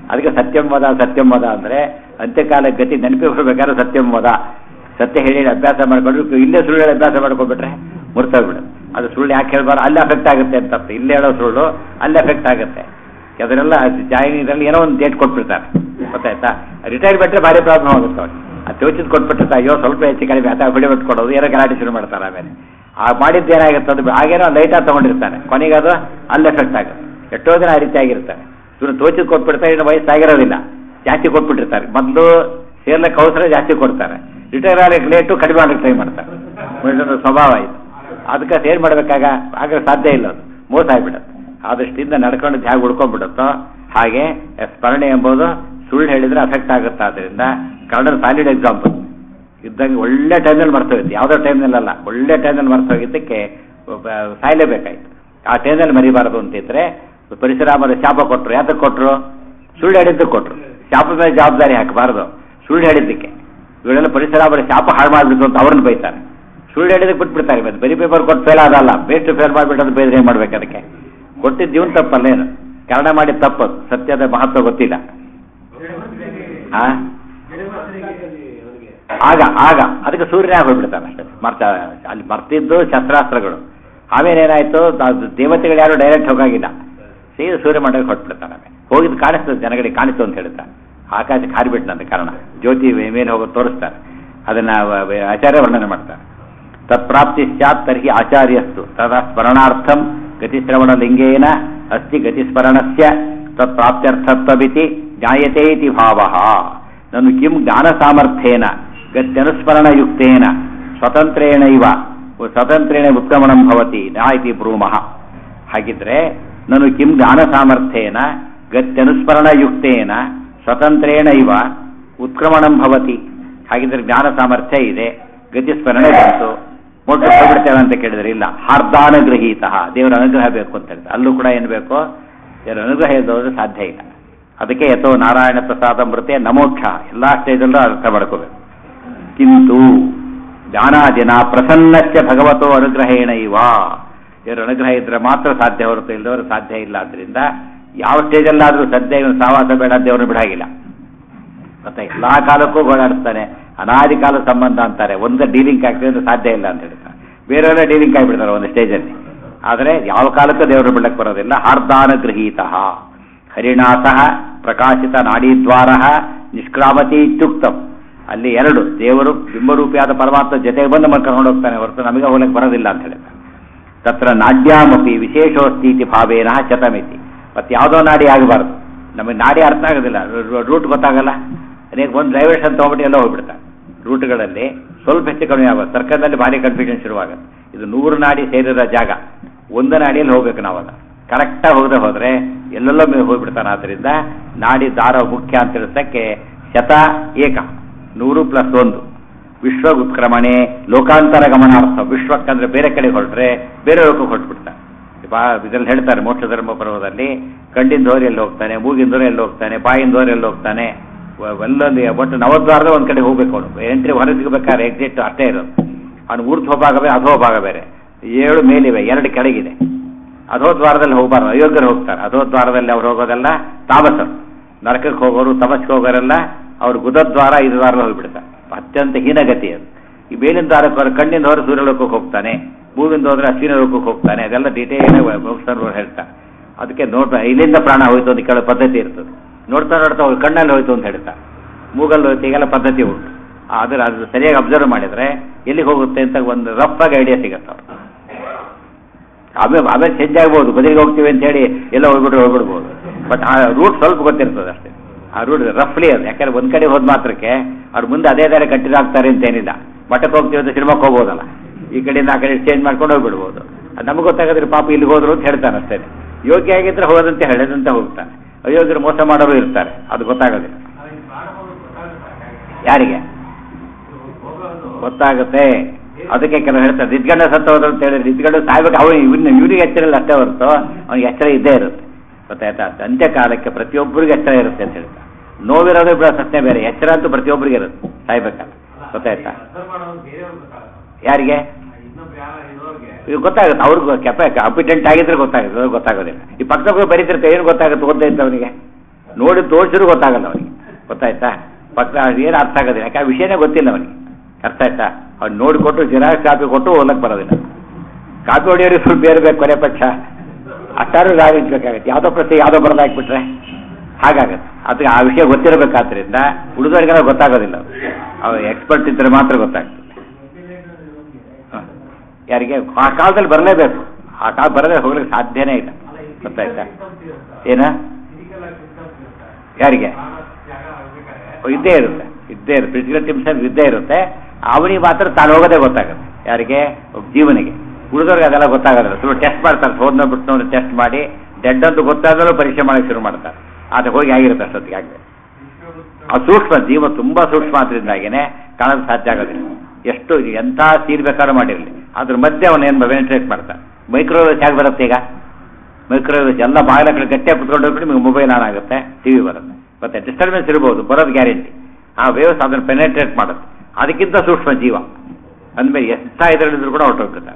ಅದಕ್ಕೆ ಸತ್ಯಂವದ ಸತ್ಯಂವದ ಅಂದರೆ ಅಂತ್ಯಕಾಲ ಗತಿ ನೆನಪಿರ್ಬೇಕಾದ್ರೆ ಸತ್ಯಂವದ ಸತ್ಯ ಹೇಳಿ ಅಭ್ಯಾಸ ಮಾಡ್ಕೊಂಡು ಇಲ್ಲೇ ಸುಳ್ಳು ಹೇಳಿ ಅಭ್ಯಾಸ ಮಾಡ್ಕೊಂಡ್ಬಿಟ್ರೆ ಮುರ್ತೋಗ್ಬಿಡು ಅದು ಸುಳ್ಳು ಯಾಕೆ ಹೇಳ್ಬಾರ್ದು ಅಲ್ಲಿ ಅಫೆಕ್ಟ್ ಆಗುತ್ತೆ ಅಂತ ಅರ್ಥ. ಇಲ್ಲೇ ಹೇಳೋ ಸುಳ್ಳು ಅಲ್ಲಿ ಅಫೆಕ್ಟ್ ಆಗುತ್ತೆ ಅದನ್ನೆಲ್ಲ ಜಾಯಿನಿಂಗಲ್ಲಿ ಏನೋ ಒಂದು ಡೇಟ್ ಕೊಟ್ಬಿಡ್ತಾರೆ ಗೊತ್ತಾಯ್ತಾ ರಿಟೈರ್ಮೆಂಟ್ರೆ ಭಾರಿ ಪ್ರಾಬ್ಲಮ್ ಆಗುತ್ತೆ ಅವ್ರಿಗೆ ಆ ತೋಚಿದ್ ಕೊಟ್ಬಿಟ್ಟಿರ್ತಾರೆ ಅಯ್ಯೋ ಸ್ವಲ್ಪ ಹೆಚ್ಚು ಕಡಿಮೆ ಆತ ಹೊಡಿಬಿಟ್ಟು ಕೊಡೋದು ಏನೋ ಗಲಾಟೆ ಶುರು ಮಾಡ್ತಾರೆ ಆಮೇಲೆ ಆ ಮಾಡಿದ್ದು ಏನಾಗುತ್ತೆ ಅದು ಹಾಗೇನೋ ಲೈಟಾಗಿ ತಗೊಂಡಿರ್ತಾನೆ ಕೊನೆಗೆ ಅದು ಅಲ್ಲಿ ಎಫೆಕ್ಟ್ ಆಗುತ್ತೆ ಎಷ್ಟೋ ದಿನ ಆ ರೀತಿ ಆಗಿರ್ತಾರೆ ಇವ್ರು ತೋಚಿದ್ ಕೊಟ್ಬಿಡ್ತಾರೆ ಇನ್ನು ವಯಸ್ಸಾಗಿರೋದಿಲ್ಲ ಜಾಸ್ತಿ ಕೊಟ್ಬಿಟ್ಟಿರ್ತಾರೆ ಮೊದಲು ಸೇರ್ಲಕ್ಕೆ ಅವಸರ ಜಾಸ್ತಿ ಕೊಡ್ತಾರೆ ರಿಟೈರ್ ಆಗಲಿಕ್ಕೆ ಲೇಟು ಕಡಿಮೆ ಮಾಡಲಿಕ್ಕೆ ಟ್ರೈ ಮಾಡ್ತಾರೆ ಮನುಷ್ಯನ ಸ್ವಭಾವ ಇದು ಅದಕ್ಕೆ ಏನು ಮಾಡ್ಬೇಕಾಗ ಆಗ ಸಾಧ್ಯ ಇಲ್ಲ ಅದು ಮೋಸ ಆಗ್ಬಿಡುತ್ತೆ ಆ ದೃಷ್ಟಿಯಿಂದ ನಡ್ಕೊಂಡು ಜಾಗ ಉಳ್ಕೊಂಡ್ಬಿಡುತ್ತೋ ಹಾಗೆ ಸ್ಮರಣೆ ಎಂಬುದು ಸುಳ್ಳು ಹೇಳಿದ್ರೆ ಅಫೆಕ್ಟ್ ಆಗುತ್ತೆ ಆದ್ದರಿಂದ ಕನ್ನಡ ಸಾಲಿಡ್ ಎಕ್ಸಾಂಪಲ್ ಇದ್ದಂಗೆ ಒಳ್ಳೆ ಟೈಮ್ನಲ್ಲಿ ಮರ್ತೋಗಿತ್ತು ಯಾವುದೋ ಟೈಮ್ನಲ್ಲ ಒಳ್ಳೆ ಟೈಮ್ನಲ್ಲಿ ಮರ್ತೋಗಿದ್ದಕ್ಕೆ ಒಬ್ಬ ಸಾಯಲೇಬೇಕಾಯ್ತು ಆ ಟೈಮ್ನಲ್ಲಿ ಮರಿಬಾರದು ಅಂತಿದ್ರೆ ಪರಿಸರಾಮರ ಶಾಪ ಕೊಟ್ಟರು ಯಾತಕ್ಕೆ ಕೊಟ್ಟರು ಸುಳ್ಳು ಹೇಳಿದ್ದಕ್ಕೆ ಕೊಟ್ಟರು ಶಾಪ ಮೇಲೆ ಜವಾಬ್ದಾರಿ ಹಾಕಬಾರ್ದು ಸುಳ್ಳು ಹೇಳಿದ್ದಕ್ಕೆ ಇವಳೆಲ್ಲ ಪರಿಸರಾಮರ ಶಾಪ ಹಾಳು ಮಾಡಿಬಿಡ್ತು ಅಂತ ಅವ್ರನ್ನ ಬೈತಾರೆ ಸುಳ್ಳು ಹೇಳಿದಕ್ಕೆ ಬಿಟ್ಬಿಡ್ತಾರೆ ಇವತ್ತು ಬರೀ ಪೇಪರ್ ಕೊಟ್ಟು ಫೇಲ್ ಆದಲ್ಲ ಬೇಸ್ಟ್ ಫೇಲ್ ಮಾಡಿಬಿಟ್ಟು ಬೇರೆ ಏನು ಮಾಡ್ಬೇಕು ಅದಕ್ಕೆ ಕೊಟ್ಟಿದ್ದು ಜೀವನ ತಪ್ಪಲ್ಲ ಏನು ಕನ್ನಡ ಮಾಡಿದ ತಪ್ಪದು ಸತ್ಯದ ಮಹತ್ವ ಗೊತ್ತಿಲ್ಲ ಆ ಆಗ ಆಗ ಅದಕ್ಕೆ ಸೂರ್ಯನಾಗ ಹೋಗ್ಬಿಡ್ತಾನೆ ಅಷ್ಟೇ ಮರ್ತ ಅಲ್ಲಿ ಮರ್ತಿದ್ದು ಶಸ್ತ್ರಾಸ್ತ್ರಗಳು ಆಮೇಲೆ ಏನಾಯ್ತು ಅದು ದೇವತೆಗಳು ಯಾರು ಡೈರೆಕ್ಟ್ ಹೋಗಾಗಿಲ್ಲ ಸೀದಾ ಸೂರ್ಯ ಮಂಡಲಕ್ಕೆ ಹೊಟ್ಬಿಡ್ತಾನೆ ಆಮೇಲೆ ಹೋಗಿದ್ದು ಕಾಣಿಸ್ತದೆ ಜನಗಳಿಗೆ ಕಾಣಿಸ್ತು ಅಂತ ಹೇಳ್ತಾನೆ ಆಕಾಶಕ್ಕೆ ಹಾರಿಬಿಟ್ನಂತೆ ಕಾರಣ ಜ್ಯೋತಿ ಮೇಲೆ ಹೋಗೋದು ತೋರಿಸ್ತಾರೆ ಅದನ್ನ ವ- ವ- ಆಚಾರ್ಯ ವರ್ಣನೆ ಮಾಡ್ತಾರೆ ತತ್ಪ್ರಾಪ್ತಿ ಸ್ಯಾತ್ ತರ್ಹಿ ಆಚಾರ್ಯಸ್ತು ತದಾ ಸ್ಮರಣಾರ್ಥಂ ಗತಿಶ್ರವಣಲಿಂಗೇನ ಅಸ್ತಿ ಗತಿಸ್ಮರಣಸ್ಯ ತತ್ಪ್ರಾಪ್ತ್ಯರ್ಥತ್ವಮಿತಿ ಜ್ಞಾಯತೆ ಇತಿ ಭಾವಃ ನನು ಕಿಂ ಜ್ಞಾನ ಸಾಮರ್ಥ್ಯೇನ ಗತ್ಯನುಸ್ಮರಣಯುಕ್ತೇನ ಸ್ವತಂತ್ರೇಣ ಇವ ಸ್ವತಂತ್ರೇಣ ಉತ್ಕ್ರಮಣಂ ಭವತಿ ನಾ ಇತಿ ಬ್ರೂಮಃ ಹಾಗಿದ್ರೆ ನಾನು ಕಿಂ ಜ್ಞಾನ ಸಾಮರ್ಥ್ಯೇನ ಗತ್ಯನುಸ್ಮರಣಯುಕ್ತೇನ ಸ್ವತಂತ್ರೇಣ ಇವ ಉತ್ಕ್ರಮಣಂ ಭವತಿ ಹಾಗಿದ್ರೆ ಜ್ಞಾನ ಸಾಮರ್ಥ್ಯ ಇದೆ ಗತಿಸ್ಮರಣೆ ಬಂತು ಮೊಟ್ಟ ಹೋಗ್ಬಿಡ್ತೇವೆ ಅಂತ ಕೇಳಿದ್ರೆ ಇಲ್ಲ ಹಾರ್ದಾನುಗ್ರಹೀತ ದೇವರ ಅನುಗ್ರಹ ಬೇಕು ಅಂತ ಹೇಳ್ತಾರೆ ಅಲ್ಲೂ ಕೂಡ ಏನು ಬೇಕು ದೇವರ ಅನುಗ್ರಹ ಇಲ್ಲದೋದ್ರೆ ಸಾಧ್ಯ ಇಲ್ಲ ಅದಕ್ಕೆ ಯಥೋ ನಾರಾಯಣ ಪ್ರಸಾದ ಮೃತೆ ನಮೋಕ್ಷ ಎಲ್ಲಾ ಸ್ಟೇಜಲ್ಲೂ ಅರ್ಥ ಮಾಡ್ಕೋಬೇಕು ಕಿಂತು ಜ್ಞಾನಾದಿನ ಪ್ರಸನ್ನಸ್ಯ ಭಗವತೋ ಅನುಗ್ರಹೇಣ ಇವ ದೇವರ ಅನುಗ್ರಹ ಇದ್ರೆ ಮಾತ್ರ ಸಾಧ್ಯ ಹೊರತು ಇಲ್ಲದವರು ಸಾಧ್ಯ ಇಲ್ಲ ಆದ್ರಿಂದ ಯಾವ ಸ್ಟೇಜಲ್ಲಾದ್ರೂ ಸದ್ಯ ಇವನು ಸಾವಾಸ ಬೇಡ ದೇವರನ್ನು ಬಿಡಾಗಿಲ್ಲ ಮತ್ತೆ ಎಲ್ಲಾ ಕಾಲಕ್ಕೂ ಗೋಳಾಡಿಸ್ತಾನೆ ಅನಾದಿ ಕಾಲ ಸಂಬಂಧ ಅಂತಾರೆ ಒಂದು ಡೀಲಿಂಗ್ ಆಗ್ತದೆ ಅಂದ್ರೆ ಸಾಧ್ಯ ಇಲ್ಲ ಅಂತ ಹೇಳ್ತಾರೆ ಬೇರೆಯವರೇ ಡೀಲಿಂಗ್ ಆಗಿಬಿಡ್ತಾರೆ ಒಂದು ಸ್ಟೇಜಲ್ಲಿ ಆದರೆ ಯಾವ ಕಾಲಕ್ಕೂ ದೇವರು ಬಿಡಕ್ಕೆ ಬರೋದಿಲ್ಲ ಹಾರ್ದಾನುಗೃಹೀತ ಹರಿಣಾಸಃ ಪ್ರಕಾಶಿತ ನಾಡೀದ್ವಾರ ನಿಷ್ಕ್ರಾಮತಿ ಇತ್ಯುಕ್ತಂ ಅಲ್ಲಿ ಎರಡು ದೇವರು ಬಿಂಬರೂಪಿಯಾದ ಪರಮಾತ್ಮ ಜೊತೆಗೆ ಬಂದು ಮಕ್ಕಳು ಕರ್ಕೊಂಡು ಹೋಗ್ತಾನೆ ಹೊರತು ನಮಗೆ ಹೋಗಲಿಕ್ಕೆ ಬರೋದಿಲ್ಲ ಅಂತ ಹೇಳ್ತಾರೆ ತತ್ರ ನಾಡ್ಯಾಮಪಿ ವಿಶೇಷೋಸ್ತೀತಿ ಭಾವೇನ ಚತಮಿತಿ ಮತ್ತೆ ಯಾವುದೋ ನಾಡಿ ಆಗಬಾರ್ದು ನಮಗೆ ನಾಡಿ ಅರ್ಥ ಆಗೋದಿಲ್ಲ ರೂಟ್ ಗೊತ್ತಾಗಲ್ಲ ಅನೇಕ ಒಂದು ಡೈವರ್ಷನ್ ತೊಗೊಂಬಿಟ್ಟು ಎಲ್ಲ ಹೋಗ್ಬಿಡ್ತಾರೆ ರೂಟ್ಗಳಲ್ಲಿ ಸ್ವಲ್ಪ ಹೆಚ್ಚು ಕಡಿಮೆ ಆಗೋದು ಸರ್ಕಾರದಲ್ಲಿ ಭಾರಿ ಕನ್ಫ್ಯೂಷನ್ ಶುರುವಾಗುತ್ತೆ ಇದು ನೂರು ನಾಡಿ ಸೇರಿರೋ ಜಾಗ ಒಂದು ನಾಡಿಯಲ್ಲಿ ಹೋಗ್ಬೇಕು ನಾವು ಅದು ಕರೆಕ್ಟಾಗಿ ಹೋಗದೆ ಹೋದ್ರೆ ಎಲ್ಲೆಲ್ಲೋ ಮೇಲೆ ಹೋಗ್ಬಿಡ್ತಾನೆ ಆದ್ರಿಂದ ನಾಡಿ ದಾರ ಮುಖ್ಯ ಅಂತ ತಿಳಿಸಕ್ಕೆ ಶತ ಏಕ ನೂರು ಪ್ಲಸ್ ಒಂದು ವಿಶ್ವ ಉತ್ಕ್ರಮಣೆ ಲೋಕಾಂತರ ಗಮನಾರ್ಥ ವಿಶ್ವಕ್ಕಂದ್ರೆ ಬೇರೆ ಕಡೆ ಹೊರಟ್ರೆ ಬೇರೆ ಲೋಕಕ್ಕೆ ಹೊರಟ್ಬಿಡ್ತಾನೆ ಇದ್ರಲ್ಲಿ ಹೇಳ್ತಾರೆ ಮೋಕ್ಷ ಧರ್ಮ ಪರ್ವದಲ್ಲಿ ಕಣ್ಣಿನ ದೋರಿ ಎಲ್ಲಿ ಹೋಗ್ತಾನೆ ಮೂಗಿನ ದೋರಿ ಎಲ್ಲಿ ಹೋಗ್ತಾನೆ ಬಾಯಿನ ದೋರಿ ಎಲ್ಲಿ ಹೋಗ್ತಾನೆ ವ- ಒಂದೊಂದು ಒಟ್ಟು ನವದ್ವಾರದ ಒಂದ್ ಕಡೆ ಹೋಗ್ಬೇಕು ಅವನು ಎಂಟ್ರಿ ಹೊರ ಸಿಗಬೇಕಾದ್ರೆ ಎಕ್ಸಿಟ್ ಅಷ್ಟೇ ಇರೋದು ಅವನು ಊರ್ಧ್ವ ಭಾಗ ಬೇರೆ ಅಧೋ ಭಾಗ ಬೇರೆ ಏಳು ಮೇಲಿವೆ ಎರಡು ಕೆಳಗಿದೆ ಅಧೋ ದ್ವಾರದಲ್ಲಿ ಹೋಗಬಾರ್ದು ಅಯೋಗ್ಯರು ಹೋಗ್ತಾರೆ ಅಧೋ ದ್ವಾರದಲ್ಲಿ ಅವ್ರು ಹೋಗೋದೆಲ್ಲ ತಾಮಸರು ನರಕಕ್ಕೆ ಹೋಗೋರು ತಮಸ್ಗೆ ಹೋಗೋರೆಲ್ಲ ಅವ್ರು ಗುದದ್ವಾರ ಇದು ದ್ವಾರದಲ್ಲಿ ಹೋಗ್ಬಿಡ್ತಾರೆ ಅತ್ಯಂತ ಹೀನಗತಿ ಅದು ಈ ಮೇಲಿನ ದ್ವಾರಕ್ಕೆ ಹೋದ್ರೆ ಕಣ್ಣಿಂದ ಹೋದ್ರೆ ಸೂರ್ಯಲೋಕಕ್ಕೆ ಹೋಗ್ತಾನೆ ಭೂಮಿಂದ ಹೋದ್ರೆ ಅಶ್ವಿನ ಲೋಕಕ್ಕೆ ಹೋಗ್ತಾನೆ ಅದೆಲ್ಲ ಡೀಟೇಲ್ ಸರ್ವರು ಹೇಳ್ತಾರೆ ಅದಕ್ಕೆ ನೋಡ್ತಾ ಇಲ್ಲಿಂದ ಪ್ರಾಣ ಹೋಯ್ತು ಅಂತ ಕೇಳೋ ಪದ್ಧತಿ ಇರ್ತದೆ ನೋಡ್ತಾ ನೋಡ್ತಾ ಅವ್ರು ಕಣ್ಣಲ್ಲಿ ಹೋಯ್ತು ಅಂತ ಹೇಳ್ತಾರೆ ಮೂಗಲ್ಲಿ ಹೋಯ್ತು ಈಗೆಲ್ಲ ಪದ್ಧತಿ ಉಂಟು ಆದ್ರೆ ಅದು ಸರಿಯಾಗಿ ಅಬ್ಸರ್ವ್ ಮಾಡಿದ್ರೆ ಎಲ್ಲಿಗೆ ಹೋಗುತ್ತೆ ಅಂತ ಒಂದು ರಫ್ ಆಗಿ ಐಡಿಯಾ ಸಿಗತ್ತೆ ಅವ್ರು ಆಮೇಲೆ ಆಮೇಲೆ ಚೇಂಜ್ ಆಗ್ಬೋದು ಬದಲಿಗೆ ಹೋಗ್ತೀವಿ ಅಂತ ಹೇಳಿ ಎಲ್ಲ ಹೋಗ್ಬಿಟ್ರೆ ಹೋಗ್ಬಿಡ್ಬೋದು ಬಟ್ ಆ ರೂಟ್ ಸ್ವಲ್ಪ ಗೊತ್ತಿರ್ತದೆ ಅಷ್ಟೇ ಆ ರೂಟ್ ರಫ್ಲಿ ಅದು ಯಾಕಂದ್ರೆ ಒಂದ್ ಕಡೆ ಹೋದ ಮಾತ್ರಕ್ಕೆ ಅವ್ರು ಮುಂದೆ ಅದೇ ದಾರಿ ಕಂಟಿನ್ಯೂ ಆಗ್ತಾರೆ ಅಂತ ಏನಿಲ್ಲ ಮಠಕ್ಕೆ ಹೋಗ್ತೀವಿ ಅಂತ ಸಿನಿಮಾಕ್ಕೆ ಹೋಗ್ಬೋದಲ್ಲ ಈ ಕಡೆಯಿಂದ ಆ ಕಡೆ ಚೇಂಜ್ ಮಾಡ್ಕೊಂಡು ಹೋಗ್ಬಿಡ್ಬೋದು ಅದು ನಮಗೆ ಗೊತ್ತಾಗದ್ರೆ ಪಾಪ ಇಲ್ಲಿಗೆ ಹೋದ್ರು ಅಂತ ಹೇಳ್ತಾನೆ ಅಷ್ಟೇ ಯೋಗ್ಯ ಆಗಿದ್ರೆ ಹೋದಂತೆ ಹೇಳದಂತೆ ಹೋಗ್ತಾನೆ ಅಯೋಗ್ಯರು ಮೋಸ ಮಾಡೋರು ಇರ್ತಾರೆ ಅದು ಗೊತ್ತಾಗೋದಿಲ್ಲ ಯಾರಿಗೆ ಗೊತ್ತಾಗುತ್ತೆ ಅದಕ್ಕೆ ಕೆಲವು ಹೇಳ್ತಾರೆ ನಿದ್ಗಂಡ ಸತ್ತೋದ್ರು ಅಂತ ಹೇಳಿದ್ರೆ ನಿದ್ಗಂಡು ಸಾಯ್ಬೇಕು ಅವನು ಇವನ್ನ ಇವನಿಗೆ ಎಚ್ಚರ ಇಲ್ಲ ಅಷ್ಟೇ ಹೊರತು ಅವನಿಗೆ ಎಚ್ಚರ ಇದ್ದೇ ಇರುತ್ತೆ ಗೊತ್ತಾಯ್ತಾ ಅಂತ್ಯಕಾಲಕ್ಕೆ ಪ್ರತಿಯೊಬ್ಬರಿಗೆ ಎಚ್ಚರ ಇರುತ್ತೆ ಅಂತ ಹೇಳ್ತಾರೆ ನೋವಿರೋದು ಕೂಡ ಪ್ರಶ್ನೆ ಬೇರೆ ಎಚ್ಚರ ಅಂತೂ ಪ್ರತಿಯೊಬ್ಬರಿಗೆ ಇರುತ್ತೆ ಸಾಯ್ಬೇಕಲ್ಲ ಗೊತ್ತಾಯ್ತಾ ಯಾರಿಗೆ ಇದು ಗೊತ್ತಾಗುತ್ತೆ ಅವ್ರಿಗೆ ಕೆಪ ಕಾಂಪಿಟೆಂಟ್ ಆಗಿದ್ರೆ ಗೊತ್ತಾಗುತ್ತೆ ಅವ್ರಿಗೆ ಗೊತ್ತಾಗೋದಿಲ್ಲ ಈ ಪಕ್ಕದ ಬರೀತಿರ್ತೆ ಏನು ಗೊತ್ತಾಗುತ್ತೆ ಓದ್ತಾ ಇದ್ದ ಅವನಿಗೆ ನೋಡಿ ತೋರಿಸಿದ್ರು ಗೊತ್ತಾಗಲ್ಲ ಅವನಿಗೆ ಗೊತ್ತಾಯ್ತಾ ಪಕ್ಕ ಏನು ಅರ್ಥ ಆಗೋದಿಲ್ಲ ಯಾಕೆ ಆ ವಿಷಯನೇ ಗೊತ್ತಿಲ್ಲ ಅವನಿಗೆ ಅರ್ಥ ಆಯ್ತಾ ಅವ್ನು ನೋಡಿಕೊಟ್ಟು ಜಿರಾಕ್ಸ್ ಕಾಪಿ ಕೊಟ್ಟು ಓದಕ್ಕೆ ಬರೋದಿಲ್ಲ ಕಾಪಿ ಹೊಡೆಯೋರಿಗೆ ಸ್ವಲ್ಪ ಬೇರೆ ಬೇಕು ಕೊನೆ ಪಕ್ಷ ಅಷ್ಟಾರು ಬೇಕಾಗತ್ತೆ ಯಾವುದೋ ಪ್ರತಿ ಯಾವುದೋ ಬರೋದು ಹಾಕ್ಬಿಟ್ರೆ ಹಾಗಾಗತ್ತೆ ಅದಕ್ಕೆ ಆ ವಿಷಯ ಗೊತ್ತಿರಬೇಕಾದ್ರಿಂದ ಉಳಿದವರಿಗೆಲ್ಲ ಗೊತ್ತಾಗೋದಿಲ್ಲ ಅದು. ಅವ್ರು ಎಕ್ಸ್ಪರ್ಟ್ ಇದ್ದರೆ ಮಾತ್ರ ಗೊತ್ತಾಗ್ತದೆ ಹ. ಯಾರಿಗೆ ಆ ಕಾಲದಲ್ಲಿ ಬರಲೇಬೇಕು ಆ ಕಾಲ ಬರದೇ ಹೋಗ್ಲಿಕ್ಕೆ ಸಾಧ್ಯನೇ ಇಲ್ಲ ಗೊತ್ತಾಯ್ತಾ ಏನ ಯಾರಿಗೆ ಇದ್ದೇ ಇರುತ್ತೆ ಇದ್ದೇ ಇರುತ್ತೆ ಫಿಸಿಕಲ್ ಟಿಮ್ಸ್ ಇದ್ದೇ ಇರುತ್ತೆ ಅವನಿಗೆ ಮಾತ್ರ ತಾನು ಹೋಗೋದೇ ಗೊತ್ತಾಗುತ್ತೆ ಯಾರಿಗೆ ಒಬ್ಬ ಜೀವನಿಗೆ ಉಳಿದವ್ರಿಗೆ ಅದೆಲ್ಲ ಗೊತ್ತಾಗೋದಿಲ್ಲ ಸುಮ್ಮನೆ ಟೆಸ್ಟ್ ಮಾಡ್ತಾರೆ ಹೋದ್ನ ಬಿಟ್ಟು ಟೆಸ್ಟ್ ಮಾಡಿ ಡೆಡ್ ಅಂತ ಗೊತ್ತಾದ್ರೂ ಪರೀಕ್ಷೆ ಮಾಡಕ್ಕೆ ಶುರು ಮಾಡ್ತಾರೆ ಅದು ಹೋಗಿ ಆಗಿರುತ್ತೆ ಅಷ್ಟೊತ್ತಿಗೆ ಆಗಿದೆ ಆ ಸೂಕ್ಷ್ಮ ಜೀವ ತುಂಬಾ ಸೂಕ್ಷ್ಮ ಆದ್ರಿಂದಾಗೇನೆ ಕಾಣಲು ಸಾಧ್ಯ ಆಗೋದಿಲ್ಲ ಎಷ್ಟು ಇದು ಎಂಥ ಸೀಲ್ ಬೇಕಾದ್ರೂ ಮಾಡಿರಲಿ ಅದ್ರ ಮಧ್ಯೆ ಅವನು ಏನು ವೆಂಟಿಲೇಟ್ ಮಾಡ್ತಾನೆ ಮೈಕ್ರೋವೇವ್ಸ್ ಹೇಗೆ ಬರುತ್ತೆ ಈಗ ಮೈಕ್ರೋವೇವ್ಸ್ ಎಲ್ಲ ಬಾಗಿಲ ಕಡೆ ಗಟ್ಟಿಯಾಗಿ ಕುತ್ಕೊಂಡು ಹೋಗ್ಬಿಟ್ಟು ನಿಮಗೆ ಮೊಬೈಲ್ ಆನ್ ಆಗುತ್ತೆ ಟಿವಿ ಬರುತ್ತೆ ಮತ್ತೆ ಡಿಸ್ಟರ್ಬೆನ್ಸ್ ಇರ್ಬೋದು ಬರೋದು ಗ್ಯಾರಂಟಿ ಆ ವೇವ್ಸ್ ಅದನ್ನು ಪೆನೆಟ್ರೇಟ್ ಮಾಡುತ್ತೆ ಅದಕ್ಕಿಂತ ಸೂಕ್ಷ್ಮ ಜೀವ ಅಂದಮೇಲೆ ಎಂಥ ಇದರಲ್ಲಿದ್ರು ಕೂಡ ಹೊರಟೋಗ್ಬಿಡ್ತಾರೆ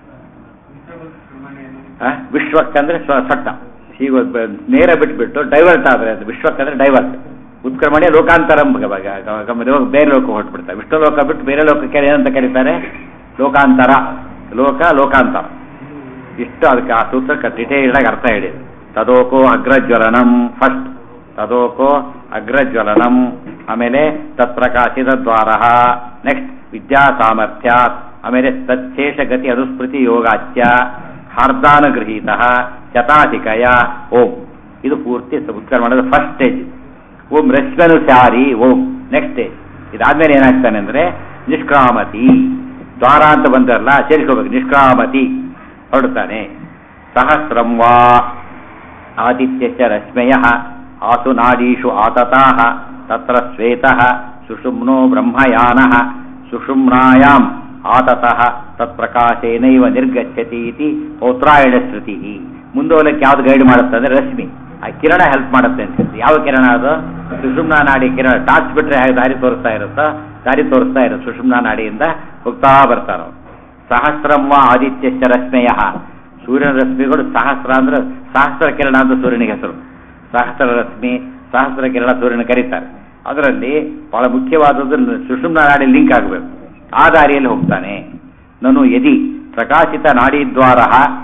ಆ, ವಿಶ್ವಕ್ಕಂದ್ರೆ ಸ್ವ ಸಟ್ಟ ಹೀಗೆ ಬ- ನೇರ ಬಿಟ್ಬಿಟ್ಟು ಡೈವರ್ಟ್ ಆದ್ರೆ ಅದು ವಿಶ್ವಕ್ಕಂದ್ರೆ ಡೈವರ್ಟ್ ಉತ್ಕ್ರಮಣೆ ಲೋಕಾಂತರಂ ಭಗ- ಭಗ- ಗಮ- ಇವಾಗ ಬೇರೆ ಲೋಕ ಹೊರಟ್ಬಿಡ್ತಾರೆ ವಿಷ್ಣು ಲೋಕ ಬಿಟ್ಟು ಬೇರೆ ಲೋಕಕ್ಕೆ ಏನಂತ ಕರೀತಾರೆ ಲೋಕಾಂತರ ಲೋಕ ಲೋಕಾಂತರ ಇಷ್ಟು ಅದಕ್ಕೆ ಆ ಸೂತ್ರಕ್ಕೆ ಡಿಟೇಲ್ಡ್ ಆಗಿ ಅರ್ಥ ಹೇಳಿದೆ ತದೋಕೋ ಅಗ್ರಜ್ವಲನಂ ಫಸ್ಟ್ ತದೋಕೋ ಅಗ್ರಜ್ವಲನಂ ಆಮೇಲೆ ತತ್ಪ್ರಕಾಶಿತ ದ್ವಾರ ನೆಕ್ಸ್ಟ್ ವಿದ್ಯಾ ಸಾಮರ್ಥ್ಯ ಆಮೇಲೆ ತತ್ಶೇಷ ಗತಿ ಅನುಸ್ಮೃತಿ ಯೋಗಾಚ್ಯ ಹಾರ್ದಾನುಗೃಹೀತ ಶತಾಧಿಕಯ ಓಂ ಇದು ಪೂರ್ತಿ ಉತ್ತರ ಮಾಡೋದು ಫಸ್ಟ್ ಸ್ಟೇಜ್ ಓಂ ರಶ್ಮನುಸಾರಿ ಓಂ ನೆಕ್ಸ್ಟ್ ಸ್ಟೇಜ್ ಇದಾದ್ಮೇಲೆ ಏನಾಗ್ತಾನೆ ಅಂದ್ರೆ ನಿಷ್ಕ್ರಾಮತಿ ದ್ವಾರ ಅಂತ ಬಂದಾರಲ್ಲ ಸೇರಿಸ್ಕೋಬೇಕು ನಿಷ್ಕ್ರಾಮತಿ ಹೊರಡ್ತಾನೆ ಸಹಸ್ರಂ ವಾ ಆದಿತ್ಯಶ್ಚ ರಶ್ಮಯ ಆಸು ನಾಡೀಷು ಆತತಾಹ ತತ್ರ ಶ್ವೇತಃ ಸುಷುಮ್ನೋ ಬ್ರಹ್ಮಯಾನಃ ಸುಷುಮ್ನಾಯಾಂ ಆತತಃ ತತ್ಪ್ರಕಾಶೇನೈವ ನಿರ್ಗಚ್ಚತಿ ಇತಿ ಪೌತ್ರಾಯಣ ಶ್ರುತಿ ಮುಂದೋಲಕ್ಕೆ ಯಾವ್ದು ಗೈಡ್ ಮಾಡುತ್ತೆ ಅಂದ್ರೆ ರಶ್ಮಿ ಆ ಕಿರಣ ಹೆಲ್ಪ್ ಮಾಡುತ್ತೆ ಅಂತ ಹೇಳ್ತೀವಿ. ಯಾವ ಕಿರಣ ಅದು ಸುಷುಮ್ನಾ ನಾಡಿ ಕಿರಣ ಟಾರ್ಚ್ ಬಿಟ್ರೆ ಹೇಗೆ ದಾರಿ ತೋರಿಸ್ತಾ ಇರುತ್ತೋ ದಾರಿ ತೋರಿಸ್ತಾ ಇರುತ್ತೆ ಸುಷುಮ್ನಾ ನಾಡಿಯಿಂದ ಹೋಗ್ತಾ ಬರ್ತಾರ ಸಹಸ್ರಮ್ಮ ಆದಿತ್ಯಶ್ಚ ರಶ್ಮಯ ಸೂರ್ಯನ ರಶ್ಮಿಗಳು ಸಹಸ್ರ ಅಂದ್ರೆ ಸಹಸ್ರ ಕಿರಣ ಅಂತ ಸೂರ್ಯನಿಗೆ ಹೆಸರು ಸಹಸ್ರ ರಶ್ಮಿ ಸಹಸ್ರ ಕಿರಣ ಸೂರ್ಯನ ಕರೀತಾರೆ ಅದರಲ್ಲಿ ಬಹಳ ಮುಖ್ಯವಾದದ್ದು ಸುಷುಮ್ನ ನಾಡಿ ಲಿಂಕ್ ಆಗಬೇಕು ಆ ದಾರಿಯಲ್ಲಿ ಹೋಗ್ತಾನೆ ನಾನು ಯದಿ ಪ್ರಕಾಶಿತ ನಾಡಿದ್ವಾರ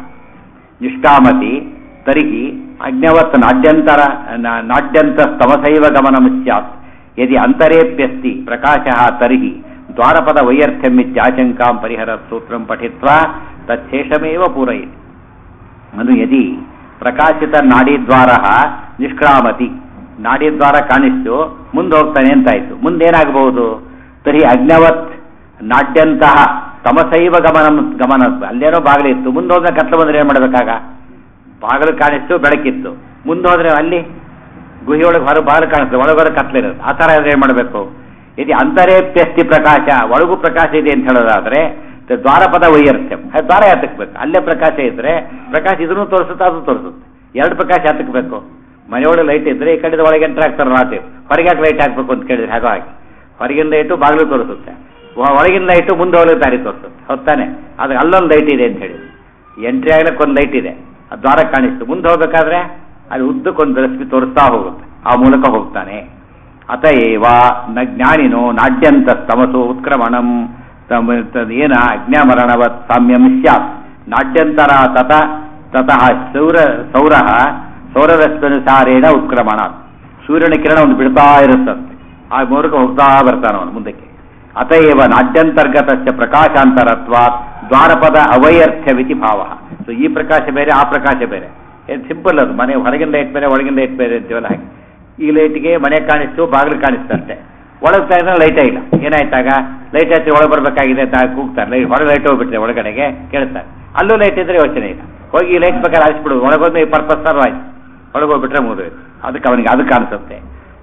ನಿಷ್ಕಾಮತಿ ತರ್ಹಿ ಅಜ್ಞವತ್ ನಾಡ್ಯಂತರ ನಾ- ನಾಡ್ಯಂತ ಸ್ತಮಸೈವ ಗಮನಂ ಸ್ಯಾತ್ ಯದಿ ಅಂತರೇಪ್ಯಸ್ತಿ ಪ್ರಕಾಶಃ ತರ್ಹಿ ದ್ವಾರಪದ ವೈಯರ್ಥ್ಯಮಿತ್ಯಾಶಂಕಾಂ ಪರಿಹರ ಸೂತ್ರಂ ಪಠಿತ್ವಾ ತಚ್ಛೇಷಮೇವ ಪೂರಯತಿ ಅದು ಯದಿ ಪ್ರಕಾಶಿತ ನಾಡಿದ್ವಾರ ನಿಷ್ಕ್ರಾಮತಿ ನಾಡಿದ್ವಾರ ಕಾಣಿಸ್ತು ಮುಂದೆ ಹೋಗ್ತಾನೆ ಅಂತಾಯ್ತು ಮುಂದೇನಾಗಬಹುದು ತರಿ ಅಜ್ಞವತ್ ನಾಡ್ಯಂತಹ ತಮಸೈವ ಗಮನ ಗಮನ ಅಲ್ಲೇನೋ ಬಾಗಿಲಿತ್ತು ಮುಂದೆ ಹೋದ್ರೆ ಕತ್ಲು ಬಂದ್ರೆ ಏನ್ ಮಾಡ್ಬೇಕಾಗ ಬಾಗಿಲು ಕಾಣಿಸ್ತು ಬೆಳಕಿತ್ತು ಮುಂದೆ ಹೋದ್ರೆ ಅಲ್ಲಿ ಗುಹೆಯೊಳಗೆ ಹೊರ ಬಾಗಿಲು ಕಾಣಿಸ್ತದೆ ಒಳಗೊರೆ ಕತ್ಲಿರುತ್ತೆ ಆ ಥರ ಏನ್ ಮಾಡಬೇಕು ಇದು ಅಂತರೇಪ್ಯಸ್ತಿ ಪ್ರಕಾಶ ಒಳಗೂ ಪ್ರಕಾಶ ಇದೆ ಅಂತ ಹೇಳೋದಾದ್ರೆ ತ- ದ್ವಾರಪದ ವೈಯರ್ಥ್ಯಂ ಅದು ದ್ವಾರ ಹತ್ತಕ್ಬೇಕು ಅಲ್ಲೇ ಪ್ರಕಾಶ ಇದ್ರೆ ಪ್ರಕಾಶ ಇದನ್ನು ತೋರಿಸುತ್ತೆ ಅದು ತೋರಿಸುತ್ತೆ ಎರಡು ಪ್ರಕಾಶ ಹತ್ತಕ್ಬೇಕು ಮನೆಯೊಳಗೆ ಲೈಟ್ ಇದ್ರೆ ಈ ಕಡೆದ ಒಳಗೆ ಎಂಟ್ರ್ ಆಗ್ತಾರೆ ರಾತ್ರಿ ಹೊರಗೆ ಯಾಕೆ ಲೈಟ್ ಹಾಕ್ಬೇಕು ಅಂತ ಕೇಳಿದ್ರೆ ಹಾಗೋ ಹಾಕಿ ಹೊರಗಿನ ಲೈಟು ಬಾಗಿಲು ತೋರಿಸುತ್ತೆ ಒ- ಒಳಗಿನ ಲೈಟು ಮುಂದೆ ಹೋಗಲು ದಾರಿ ತೋರಿಸುತ್ತೆ ಹೊತ್ತಾನೆ ಅದು ಅಲ್ಲೊಂದು ಲೈಟ್ ಇದೆ ಅಂತ ಹೇಳಿ ಎಂಟ್ರಿ ಆಗ್ಲಿಕ್ಕೆ ಒಂದು ಲೈಟ್ ಇದೆ ಆ ದ್ವಾರ ಕಾಣಿಸ್ತು ಮುಂದೆ ಹೋಗ್ಬೇಕಾದ್ರೆ ಅದು ಉದ್ದಕ್ಕೊಂದು ರಶ್ಮಿ ತೋರಿಸ್ತಾ ಹೋಗುತ್ತೆ ಆ ಮೂಲಕ ಹೋಗ್ತಾನೆ ಅತಏವ ನ ಜ್ಞಾನಿನೋ ನಾಡ್ಯಂತ ತಮಸು ಉತ್ಕ್ರಮಣಂ ತಮ- ತ- ಏನ ಅಜ್ಞಾಮರಣವತ್ ಸಾಮ್ಯಂ ಸ್ಯಾತ್ ನಾಡ್ಯಂತರ ತತ ತತಃ ಸೌರ ಸೌರ ಸೌರರಶ್ಮನುಸಾರೇಣ ಉತ್ಕ್ರಮಣ ಸೂರ್ಯನ ಕಿರಣ ಒಂದು ಬಿಡ್ತಾ ಇರುತ್ತಂತೆ ಆ ಮೂಲಕ ಹೋಗ್ತಾ ಬರ್ತಾನೆ ಅವನು ಮುಂದಕ್ಕೆ ಅತಏವ ನಾಡ್ಯಂತರ್ಗತಸ್ಯ ಪ್ರಕಾಶಾಂತರತ್ವಾತ್ ದ್ವಾರಪದ ಅವೈರ್ಥ್ಯವಿತಿ ಭಾವ ಸೊ ಈ ಪ್ರಕಾಶ ಬೇರೆ ಆ ಪ್ರಕಾಶ ಬೇರೆ ಏನು ಸಿಂಪಲ್ ಅದು ಮನೆ ಹೊರಗಿನ ಲೈಟ್ ಬೇರೆ ಒಳಗಿನ ಲೈಟ್ ಬೇರೆ ಅಂತೀವಲ್ಲ ಹಾಗೆ ಈ ಲೈಟ್ಗೆ ಮನೆ ಕಾಣಿಸ್ತು ಬಾಗಿಲು ಕಾಣಿಸ್ತು ಅಷ್ಟೇ ಒಳಗೆ ತೆಗೆದ್ರೆ ಲೈಟೇ ಇಲ್ಲ ಏನಾಯ್ತಾಗ ಲೈಟ್ ಹಚ್ಚಿ ಒಳಗೆ ಬರಬೇಕಾಗಿದೆ ಅಂತ ಕೂಗ್ತಾರೆ ಲೈಟ್ ಹೊರಗೆ ಲೈಟ್ ಹೋಗ್ಬಿಟ್ರೆ ಒಳಗಡೆಗೆ ಕೇಳ್ತಾರೆ ಅಲ್ಲೂ ಲೈಟ್ ಇದ್ರೆ ಯೋಚನೆ ಇಲ್ಲ ಹೋಗಿ ಈ ಲೈಟ್ ಬೇಕಾದ್ರೆ ಹಚ್ಬಿಡುದು ಒಳಗೋದ್ಮೇಲೆ ಪರ್ಪಸ್ ಆಯ್ತು ಒಳಗೆ ಹೋಗ್ಬಿಟ್ರೆ ಮುಗಿದೋಯ್ತು ಅದಕ್ಕೆ ಅವನಿಗೆ ಅದು ಕಾಣಿಸುತ್ತೆ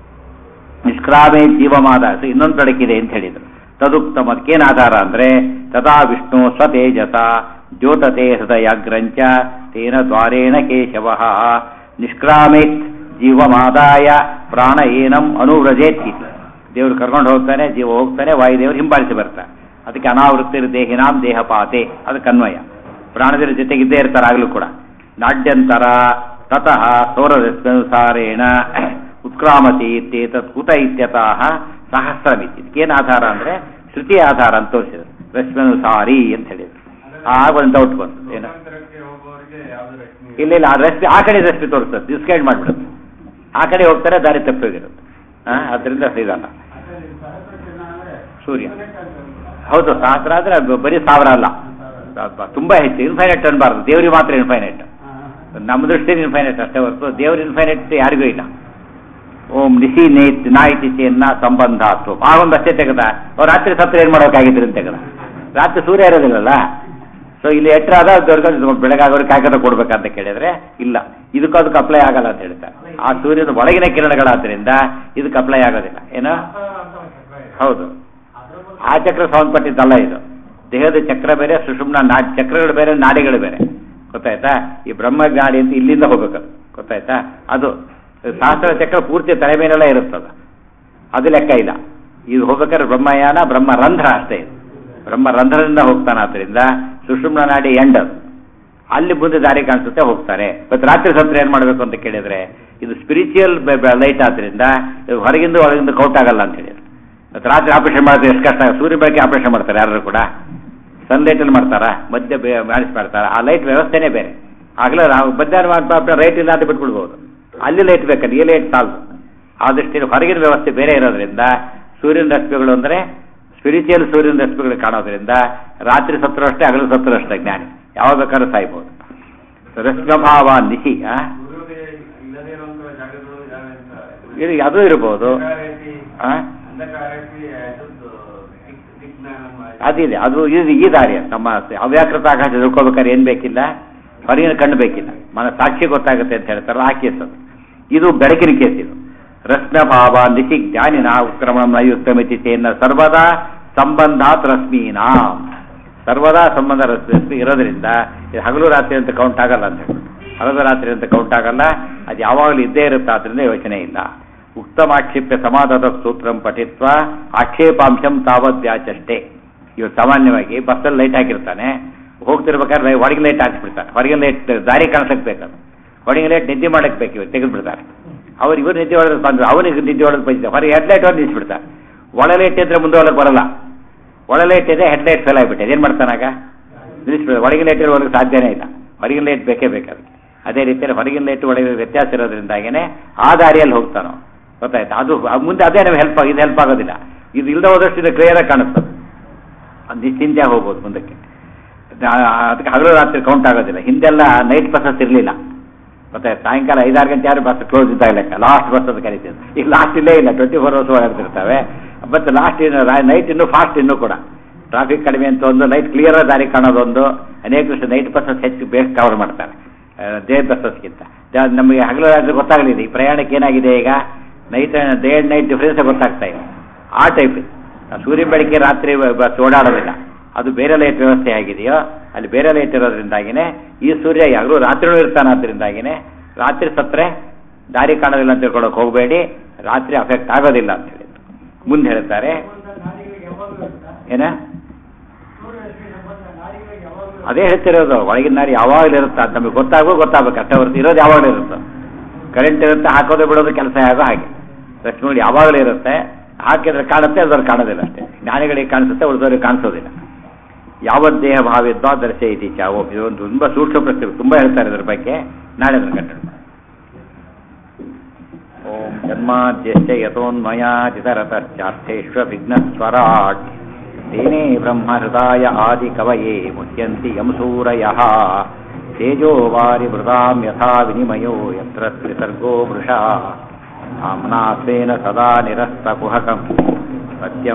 ನಿಷ್ಕ್ರಾಮೇ ಜೀವಮಾದ ಅದು ಇನ್ನೊಂದು ಬೆಳಕಿದೆ ಅಂತ ಹೇಳಿದ್ರು ತದುಕ್ತಮ ಅದಕ್ಕೇನು ಆಧಾರ ಅಂದ್ರೆ ತದಾ ವಿಷ್ಣು ಸ್ವತೇಜಸ ದ್ಯೋತತೆ ಹೃದಯಾಗ್ರಂಚ ತೇನ ದ್ವಾರೇಣ ಕೇಶವ ನಿಷ್ಕ್ರಾಮೇತ್ ಜೀವಮಾದಾಯ ಪ್ರಾಣ ಏನಂ ಅನುವ್ರಜೇತ್ ಇತಿ. ದೇವ್ರು ಕರ್ಕೊಂಡು ಹೋಗ್ತಾನೆ ಜೀವ ಹೋಗ್ತಾನೆ ವಾಯುದೇವರು ಹಿಂಬಾಲಿಸಿ ಬರ್ತಾರೆ ಅದಕ್ಕೆ ಅನಾವೃತ್ತಿರ್ ದೇಹಿನಾಂ ದೇಹಪಾತೆ ಅದಕ್ಕೆ ಅನ್ವಯ ಪ್ರಾಣದ ಜೊತೆಗಿದ್ದೇ ಇರ್ತಾರೆ ಆಗಲೂ ಕೂಡ ನಾಡ್ಯಂತರ ತತಃ ಸೌರರಶ್ಮನುಸಾರೇಣ ಉತ್ಕ್ರಾಮತಿ ಇತ್ಯೇತತ್ ಕುತ ಇತ್ಯತಃ ಸಹಸ್ರಮಿತಿ ಇದಕ್ಕೇನು ಆಧಾರ ಅಂದರೆ ಶ್ರುತಿ ಆಧಾರ ಅಂತ ತೋರಿಸಿದ್ರು ರಶ್ಮನುಸಾರಿ ಅಂತ ಹೇಳಿದ್ರು ಆಗ ಒಂದು ಡೌಟ್ ಬಂತು ಏನು ಮತಾಂತರಕ್ಕೆ ಹೋಗುವವರಿಗೆ ಯಾವ್ದು ರಶ್ಮಿ ಇಲ್ಲ ಇಲ್ಲ ಆ ರಸ್ತೆ ಆ ಕಡೆ ರಸ್ತೆ ತೋರಿಸ್ತದೆ ಡಿಸ್ಕೈಡ್ ಮಾಡಿಬಿಡುತ್ತೆ ಆ ಕಡೆ ಹೋಗ್ತಾರೆ ದಾರಿ ತಪ್ಪೋಗಿರುತ್ತೆ ಹಾಂ ಅದರಿಂದ ಇದಲ್ಲ ಸೂರ್ಯ ಹೌದು ಸಹಸ್ರ ಆದರೆ ಅದು ಬರೀ ಸಾವಿರ ಅಲ್ಲ ಬ- ತುಂಬಾ ಹೆಚ್ಚು ಇನ್ಫೈನೈಟ್ ಅನ್ಬಾರ್ದು ದೇವ್ರಿಗೆ ಮಾತ್ರ ಇನ್ಫೈನೈಟ್ ನಮ್ಮ ದೃಷ್ಟಿಯಲ್ಲಿ ಇನ್ಫೈನೈಟ್ ಅಷ್ಟೇ ಹೊರತು ದೇವ್ರ ಇನ್ಫೈನೈಟ್ ಯಾರಿಗೂ ಇಲ್ಲ ಓಂ ನಿಶಿ ನೇತ್ ನಾಯಿತಿಸಿಯನ್ನ ಸಂಬಂಧ ಆತು ಆ ಒಂದು ಅಷ್ಟೇ ತೆಗೆದ ಅವ್ರು ರಾತ್ರಿ ಸತ್ರ ಏನ್ ಮಾಡ್ಬೇಕಾಗಿದ್ರು ಅಂತ ತೆಗೆದ ರಾತ್ರಿ ಸೂರ್ಯ ಇರೋದಿಲ್ಲಲ್ಲ ಸೊ ಇಲ್ಲಿ ಎಟ್ರ ಅದ ದೊಡ್ಡ ಬೆಳಗಾಗೋರಿಗೆ ಕಾಗದ ಕೊಡ್ಬೇಕಂತ ಕೇಳಿದ್ರೆ ಇಲ್ಲ ಇದಕ್ಕೂ ಅದಕ್ಕೆ ಅಪ್ಲೈ ಆಗಲ್ಲ ಅಂತ ಹೇಳ್ತಾರೆ ಆ ಸೂರ್ಯನ ಒಳಗಿನ ಕಿರಣಗಳಾದ್ರಿಂದ ಇದಕ್ಕೆ ಅಪ್ಲೈ ಆಗೋದಿಲ್ಲ ಏನೋ ಹೌದು ಆ ಚಕ್ರ ಸಂಬಂಧಪಟ್ಟಿದ್ದಲ್ಲ ಇದು ದೇಹದ ಚಕ್ರ ಬೇರೆ ಸುಷುಮ್ನ ನಾ ಚಕ್ರಗಳು ಬೇರೆ ನಾಡಿಗಳು ಬೇರೆ ಗೊತ್ತಾಯ್ತಾ ಈ ಬ್ರಹ್ಮಜ್ಞಾನಿ ಅಂತ ಇಲ್ಲಿಂದ ಹೋಗ್ಬೇಕು ಗೊತ್ತಾಯ್ತಾ ಅದು ಸಹಸ್ರ ಚಕ್ರ ಪೂರ್ತಿ ತಲೆ ಮೇಲೆಲ್ಲ ಇರುತ್ತದ ಅದು ಲೆಕ್ಕ ಇಲ್ಲ ಇದು ಹೋಗ್ಬೇಕಾದ್ರೆ ಬ್ರಹ್ಮಯಾನ ಬ್ರಹ್ಮರಂಧ್ರ ಅಷ್ಟೇ ಇದು ಬ್ರಹ್ಮರಂಧ್ರದಿಂದ ಹೋಗ್ತಾನೆ ಆದ್ರಿಂದ ಸುಷುಮ್ನ ನಾಡಿ ಎಂಡ್ ಅದು ಅಲ್ಲಿ ಮುಂದೆ ದಾರಿ ಕಾಣಿಸುತ್ತೆ ಹೋಗ್ತಾರೆ ಇವತ್ತು ರಾತ್ರಿ ಸತ್ರ ಏನ್ ಮಾಡಬೇಕು ಅಂತ ಕೇಳಿದ್ರೆ ಇದು ಸ್ಪಿರಿಚುವಲ್ ಲೈಟ್ ಆದ್ರಿಂದ ಇದು ಹೊರಗಿಂದ ಒಳಗಿಂದ ಕೌಂಟ್ ಆಗಲ್ಲ ಅಂತ ಹೇಳಿದ್ರು ಇವತ್ತು ರಾತ್ರಿ ಆಪರೇಷನ್ ಮಾಡಿದ್ರೆ ಎಷ್ಟು ಕಷ್ಟ ಸೂರ್ಯ ಬೆಳಗ್ಗೆ ಆಪರೇಷನ್ ಮಾಡ್ತಾರೆ ಯಾರು ಕೂಡ ಸನ್ಲೈಟ್ ಅಲ್ಲಿ ಮಾಡ್ತಾರಾ ಮಧ್ಯ ಮ್ಯಾನೇಜ್ ಮಾಡ್ತಾರ ಆ ಲೈಟ್ ವ್ಯವಸ್ಥೆನೇ ಬೇರೆ ಆಗ್ಲೇ ನಾವು ಮಧ್ಯಾಹ್ನ ರೈಟ್ ಇಲ್ಲ ಅಂತ ಬಿಟ್ಬಿಡ್ಬೋದು ಅಲ್ಲಿ ಲೈಟ್ ಬೇಕಲ್ಲ ಈ ಲೈಟ್ ಸಾಲ್ದು ಆ ದೃಷ್ಟಿಯಲ್ಲಿ ಹೊರಗಿನ ವ್ಯವಸ್ಥೆ ಬೇರೆ ಇರೋದ್ರಿಂದ ಸೂರ್ಯನ ರಶ್ಮಿಗಳು ಅಂದ್ರೆ ಸ್ಪಿರಿಚುವಲ್ ಸೂರ್ಯನ ರಶ್ಮಿಗಳು ಕಾಣೋದ್ರಿಂದ ರಾತ್ರಿ ಸತ್ರು ಅಷ್ಟೇ ಹಗಲು ಸತ್ರು ಅಷ್ಟೇ ಜ್ಞಾನಿ ಯಾವಾಗ ಬೇಕಾದ್ರೂ ಸಾಯ್ಬೋದು ರಶ್ಮಭಾವ ನಿಶಿ ಆ? ಸೂರ್ಯೋದಯ ಇಲ್ಲದೇ ಇರುವಂತಹ ಜಾಗಗಳು ಇದಾವೆ ಅಂತ ಇದು ಅದು ಇರ್ಬೋದು ಅಂಧಕಾರೈತಿ ಆ? ಅಂಧಕಾರೈತಿ ಅದ್ರದ್ದು ದಿಕ್- ದಿಕ್ಜ್ಞಾನ ಮಾಡಿ. ಅದಿದೆ ಅದು ಇದು ಈ ದಾರಿ ನಮ್ಮ ಅವ್ಯಾಕೃತ ಆಕಾಶ ತಿಳ್ಕೊಬೇಕಾದ್ರೆ ಏನ್ ಬೇಕಿಲ್ಲ ಹೊರಗಿನ ಕಣ್ಣು ಬೇಕಿಲ್ಲ ಮನ ಸಾಕ್ಷಿ ಗೊತ್ತಾಗುತ್ತೆ ಅಂತ ಹೇಳ್ತಾರಲ್ಲ ಆ ಕೇಸ್ ಅದು ಇದು ಬೆಳಕಿನ ಕೇಸ್ ಇದು ರಶ್ಮ ಭಾವ ನಿಶಿ ಜ್ಞಾನಿನ ಉತ್ಕ್ರಮಣ ನಯುಕ್ತಮಿತಿ ಚೇನ್ನ ಸರ್ವದಾ ಸಂಬಂಧಾತ್ ರಶ್ಮೀನಾ ಸರ್ವದಾ ಸಂಬಂಧ ರಶ್ಮಿ ರಶ್ಮಿ ಇರೋದ್ರಿಂದ ಇದು ಹಗಲು ರಾತ್ರಿ ಅಂತ ಕೌಂಟ್ ಆಗಲ್ಲ ಅಂತ ಹೇಳ್ಬಿಟ್ಟು ಹಗಲು ರಾತ್ರಿ ಅಂತ ಕೌಂಟ್ ಆಗಲ್ಲ ಅದು ಯಾವಾಗಲೂ ಇದ್ದೇ ಇರುತ್ತೆ ಆದ್ರಿಂದ ಯೋಚನೆ ಇಲ್ಲ ಉಕ್ತಮಾಕ್ಷಿಪ್ಯ ಸಮಾಧದ ಸೂತ್ರಂ ಪಠಿತ್ವ ಆಕ್ಷೇಪಾಂಶಂ ತಾವದ್ಯಾಚಷ್ಟೇ ಇವ್ರು ಸಾಮಾನ್ಯವಾಗಿ ಬಸ್ಸಲ್ಲಿ ಲೈಟ್ ಹಾಕಿರ್ತಾನೆ ಹೋಗ್ತಿರ್ಬೇಕಾದ್ರೆ ಹೊರಗಿನ ಲೈಟ್ ಹಾಕ್ಬಿಡ್ತಾನೆ ಹೊರಗಿನ ಲೈಟ್ ದಾರಿ ಕಾಣಿಸಕ್ ಬೇಕದು ಹೊರಗಿನ ಲೈಟ್ ನಿದ್ದೆ ಮಾಡಕ್ ಬೇಕು ಇವ್ರು ತೆಗೆದ್ಬಿಡ್ತಾರೆ ಅವ್ರು ಇವ್ರು ನಿದ್ದೆ ಹೊಡೆದು ಬಂದ್ರು ಅವನಿಗೆ ನಿದ್ದೆ ಹೊಡೆದು ಬಂದಿದ್ದೆ ಹೊರಗೆ ಹೆಡ್ಲೈಟ್ ಹೊಡೆದು ನಿಲ್ಲಿಸ್ಬಿಡ್ತಾರೆ ಒಳ ಲೈಟ್ ಇದ್ರೆ ಮುಂದೆ ಒಳಗೆ ಬರಲ್ಲ ಒಳ ಲೈಟ್ ಇದೆ ಹೆಡ್ಲೈಟ್ ಫೇಲ್ ಆಗಿಬಿಟ್ಟೆ ಏನು ಮಾಡ್ತಾನಾಗ ನಿಲ್ಲಿಸ್ಬಿಡ ಹೊರಗಿನ ಲೈಟ್ ಇರೋವರೆಗೆ ಸಾಧ್ಯನೇ ಇಲ್ಲ ಹೊರಗಿನ ಲೈಟ್ ಬೇಕೇ ಬೇಕಾದ್ರೆ ಅದೇ ರೀತಿಯಲ್ಲಿ ಹೊರಗಿನ ಲೈಟ್ ಒಳಗೆ ವ್ಯತ್ಯಾಸ ಇರೋದ್ರಿಂದಾಗೇನೆ ಆ ದಾರಿಯಲ್ಲಿ ಹೋಗ್ತಾನೋ ಗೊತ್ತಾಯ್ತಾ ಅದು ಅದು ಮುಂದೆ ಅದೇ ನಮ್ಗೆ ಹೆಲ್ಪ್ ಇದು ಹೆಲ್ಪ್ ಆಗೋದಿಲ್ಲ ಇದು ಇಲ್ಲದೆ ಹೋದಷ್ಟು ಇದು ಕ್ಲಿಯರ್ ಆಗಿ ಕಾಣಿಸ್ತದೆ ಅದು ನಿಶ್ಚಿಂತೆಯಾಗಿ ಹೋಗ್ಬೋದು ಮುಂದಕ್ಕೆ ಆ- ಅದಕ್ಕೆ ಹಗಲು ರಾತ್ರಿ ಕೌಂಟ್ ಆಗೋದಿಲ್ಲ ಹಿಂದೆಲ್ಲ ನೈಟ್ ಬಸ್ಸಸ್ ಇರಲಿಲ್ಲ ಮತ್ತೆ ಸಾಯಂಕಾಲ ಐದಾರು ಗಂಟೆ ಯಾರು ಬಸ್ ಕ್ಲೋಸ್ ಇದ್ದಾಗ ಲೆಕ್ಕ ಲಾಸ್ಟ್ ಬಸ್ ಅಂತ ಕರಿತೀವಿ ಈಗ ಲಾಸ್ಟ್ ಇಲ್ಲೇ ಇಲ್ಲ ಟ್ವೆಂಟಿ ಫೋರ್ ಅವರ್ಸ್ ಓಡಾಡ್ತಿರ್ತವೆ ಮತ್ತು ಲಾಸ್ಟ್ ಇನ್ನು ನೈಟ್ ಇನ್ನೂ ಫಾಸ್ಟ್ ಇನ್ನೂ ಕೂಡ ಟ್ರಾಫಿಕ್ ಕಡಿಮೆ ಅಂತ ಒಂದು ಲೈಟ್ ಕ್ಲಿಯರ್ ದಾರಿ ಕಾಣೋದೊಂದು ಅನೇಕ ನೈಟ್ ಬಸ್ಸಸ್ ಹೆಚ್ಚು ಬೇಗ ಕವರ್ ಮಾಡ್ತಾರೆ ಡೇ ಬಸ್ಸಸ್ಗಿಂತ ಜಾ- ನಮಗೆ ಹಗಲು ರಾತ್ರಿ ಗೊತ್ತಾಗಲಿದೆ ಈ ಪ್ರಯಾಣಕ್ಕೆ ಏನಾಗಿದೆ ಈಗ night day and night difference ಗೊತ್ತಾಗ್ತಾ ಇದೆ ಆ ಟೈಪ್ ಇದು ಸೂರ್ಯ ಬೆಳಗ್ಗೆ ರಾತ್ರಿ ಬಸ್ ಓಡಾಡೋದಿಲ್ಲ ಅದು ಬೇರೆ ಲೈಟ್ ವ್ಯವಸ್ಥೆ ಆಗಿದೆಯೋ ಅಲ್ಲಿ ಬೇರೆ ಲೈಟ್ ಇರೋದ್ರಿಂದಾಗಿನೇ ಈ ಸೂರ್ಯ ಯಾವಾಗಲೂ ರಾತ್ರಿನೂ ಇರ್ತಾನೆ ಅದರಿಂದಾಗಿನೇ ರಾತ್ರಿ ಸತ್ರೆ ದಾರಿ ಕಾಣೋದಿಲ್ಲ ಅಂತ ತಿಳ್ಕೊಳಕ್ ಹೋಗಬೇಡಿ ರಾತ್ರಿ ಅಫೆಕ್ಟ್ ಆಗೋದಿಲ್ಲ ಅಂತ ಹೇಳಿ ಮುಂದೆ ಹೇಳ್ತಾರೆ ಏನ ಅದೇ ಹೇಳ್ತಿರೋದು ಒಳಗಿನ ನಾರಿ ಯಾವಾಗಲೂ ಇರುತ್ತೆ ಅದು ನಮಗೆ ಗೊತ್ತಾಗೋ ಗೊತ್ತಾಗಬೇಕು ಅಷ್ಟೇ ಹೊರತು ಇರೋದು ಯಾವಾಗಲೂ ಇರುತ್ತೆ ಕರೆಂಟ್ ಇರುತ್ತೆ ಹಾಕೋದು ಬಿಡೋದು ಕೆಲಸ ಆಗೋ ಹಾಗೆ ರಶ್ಮಿಗಳು ಯಾವಾಗಲೂ ಇರುತ್ತೆ ಹಾಕಿದ್ರೆ ಕಾಣುತ್ತೆ ಅದ್ರ ಕಾಣೋದಿಲ್ಲ ಅಷ್ಟೇ ಜ್ಞಾನಿಗಳಿಗೆ ಕಾಣಿಸುತ್ತೆ ಉಳಿದವ್ರಿಗೆ ಕಾಣಿಸೋದಿಲ್ಲ ಯಾವ ದೇಹ ಭಾವಿದ್ವಾ ದರ್ಶೆ ಇತಿ ಚಾವೋ ಇದೊಂದು ತುಂಬ ಸೂಕ್ಷ್ಮ ಪ್ರಶ್ನೆ ತುಂಬ ಹೇಳ್ತಾರೆ ಇದ್ರ ಬಗ್ಗೆ ನಾಳೆ ಅದನ್ನು ಕಂಡು ಓಂ ಜನ್ಮಾದ್ಯಶ್ಚ ಯಥೋನ್ಮಯಾಚಿತರತಶ್ಚಾರ್ಥೇಶ್ವ ವಿಘ್ನಸ್ವರಾಟ್ ತೇನೇ ಬ್ರಹ್ಮಹೃದಾಯ ಆದಿ ಕವಯೇ ಮುಹ್ಯಂತಿ ಯಂ ಸೂರಯಃ ತೇಜೋ ವಾರಿ ಮೃದಾಂ ಯಥಾ ವಿನಿಮಯೋ ಯತ್ರ ತ್ರಿಸರ್ಗೋ ಮೃಷಾ ಆಮ್ನಾಸ್ವೇನ ಸದಾ ನಿರಸ್ತಕುಹಕಂ ಸತ್ಯಂ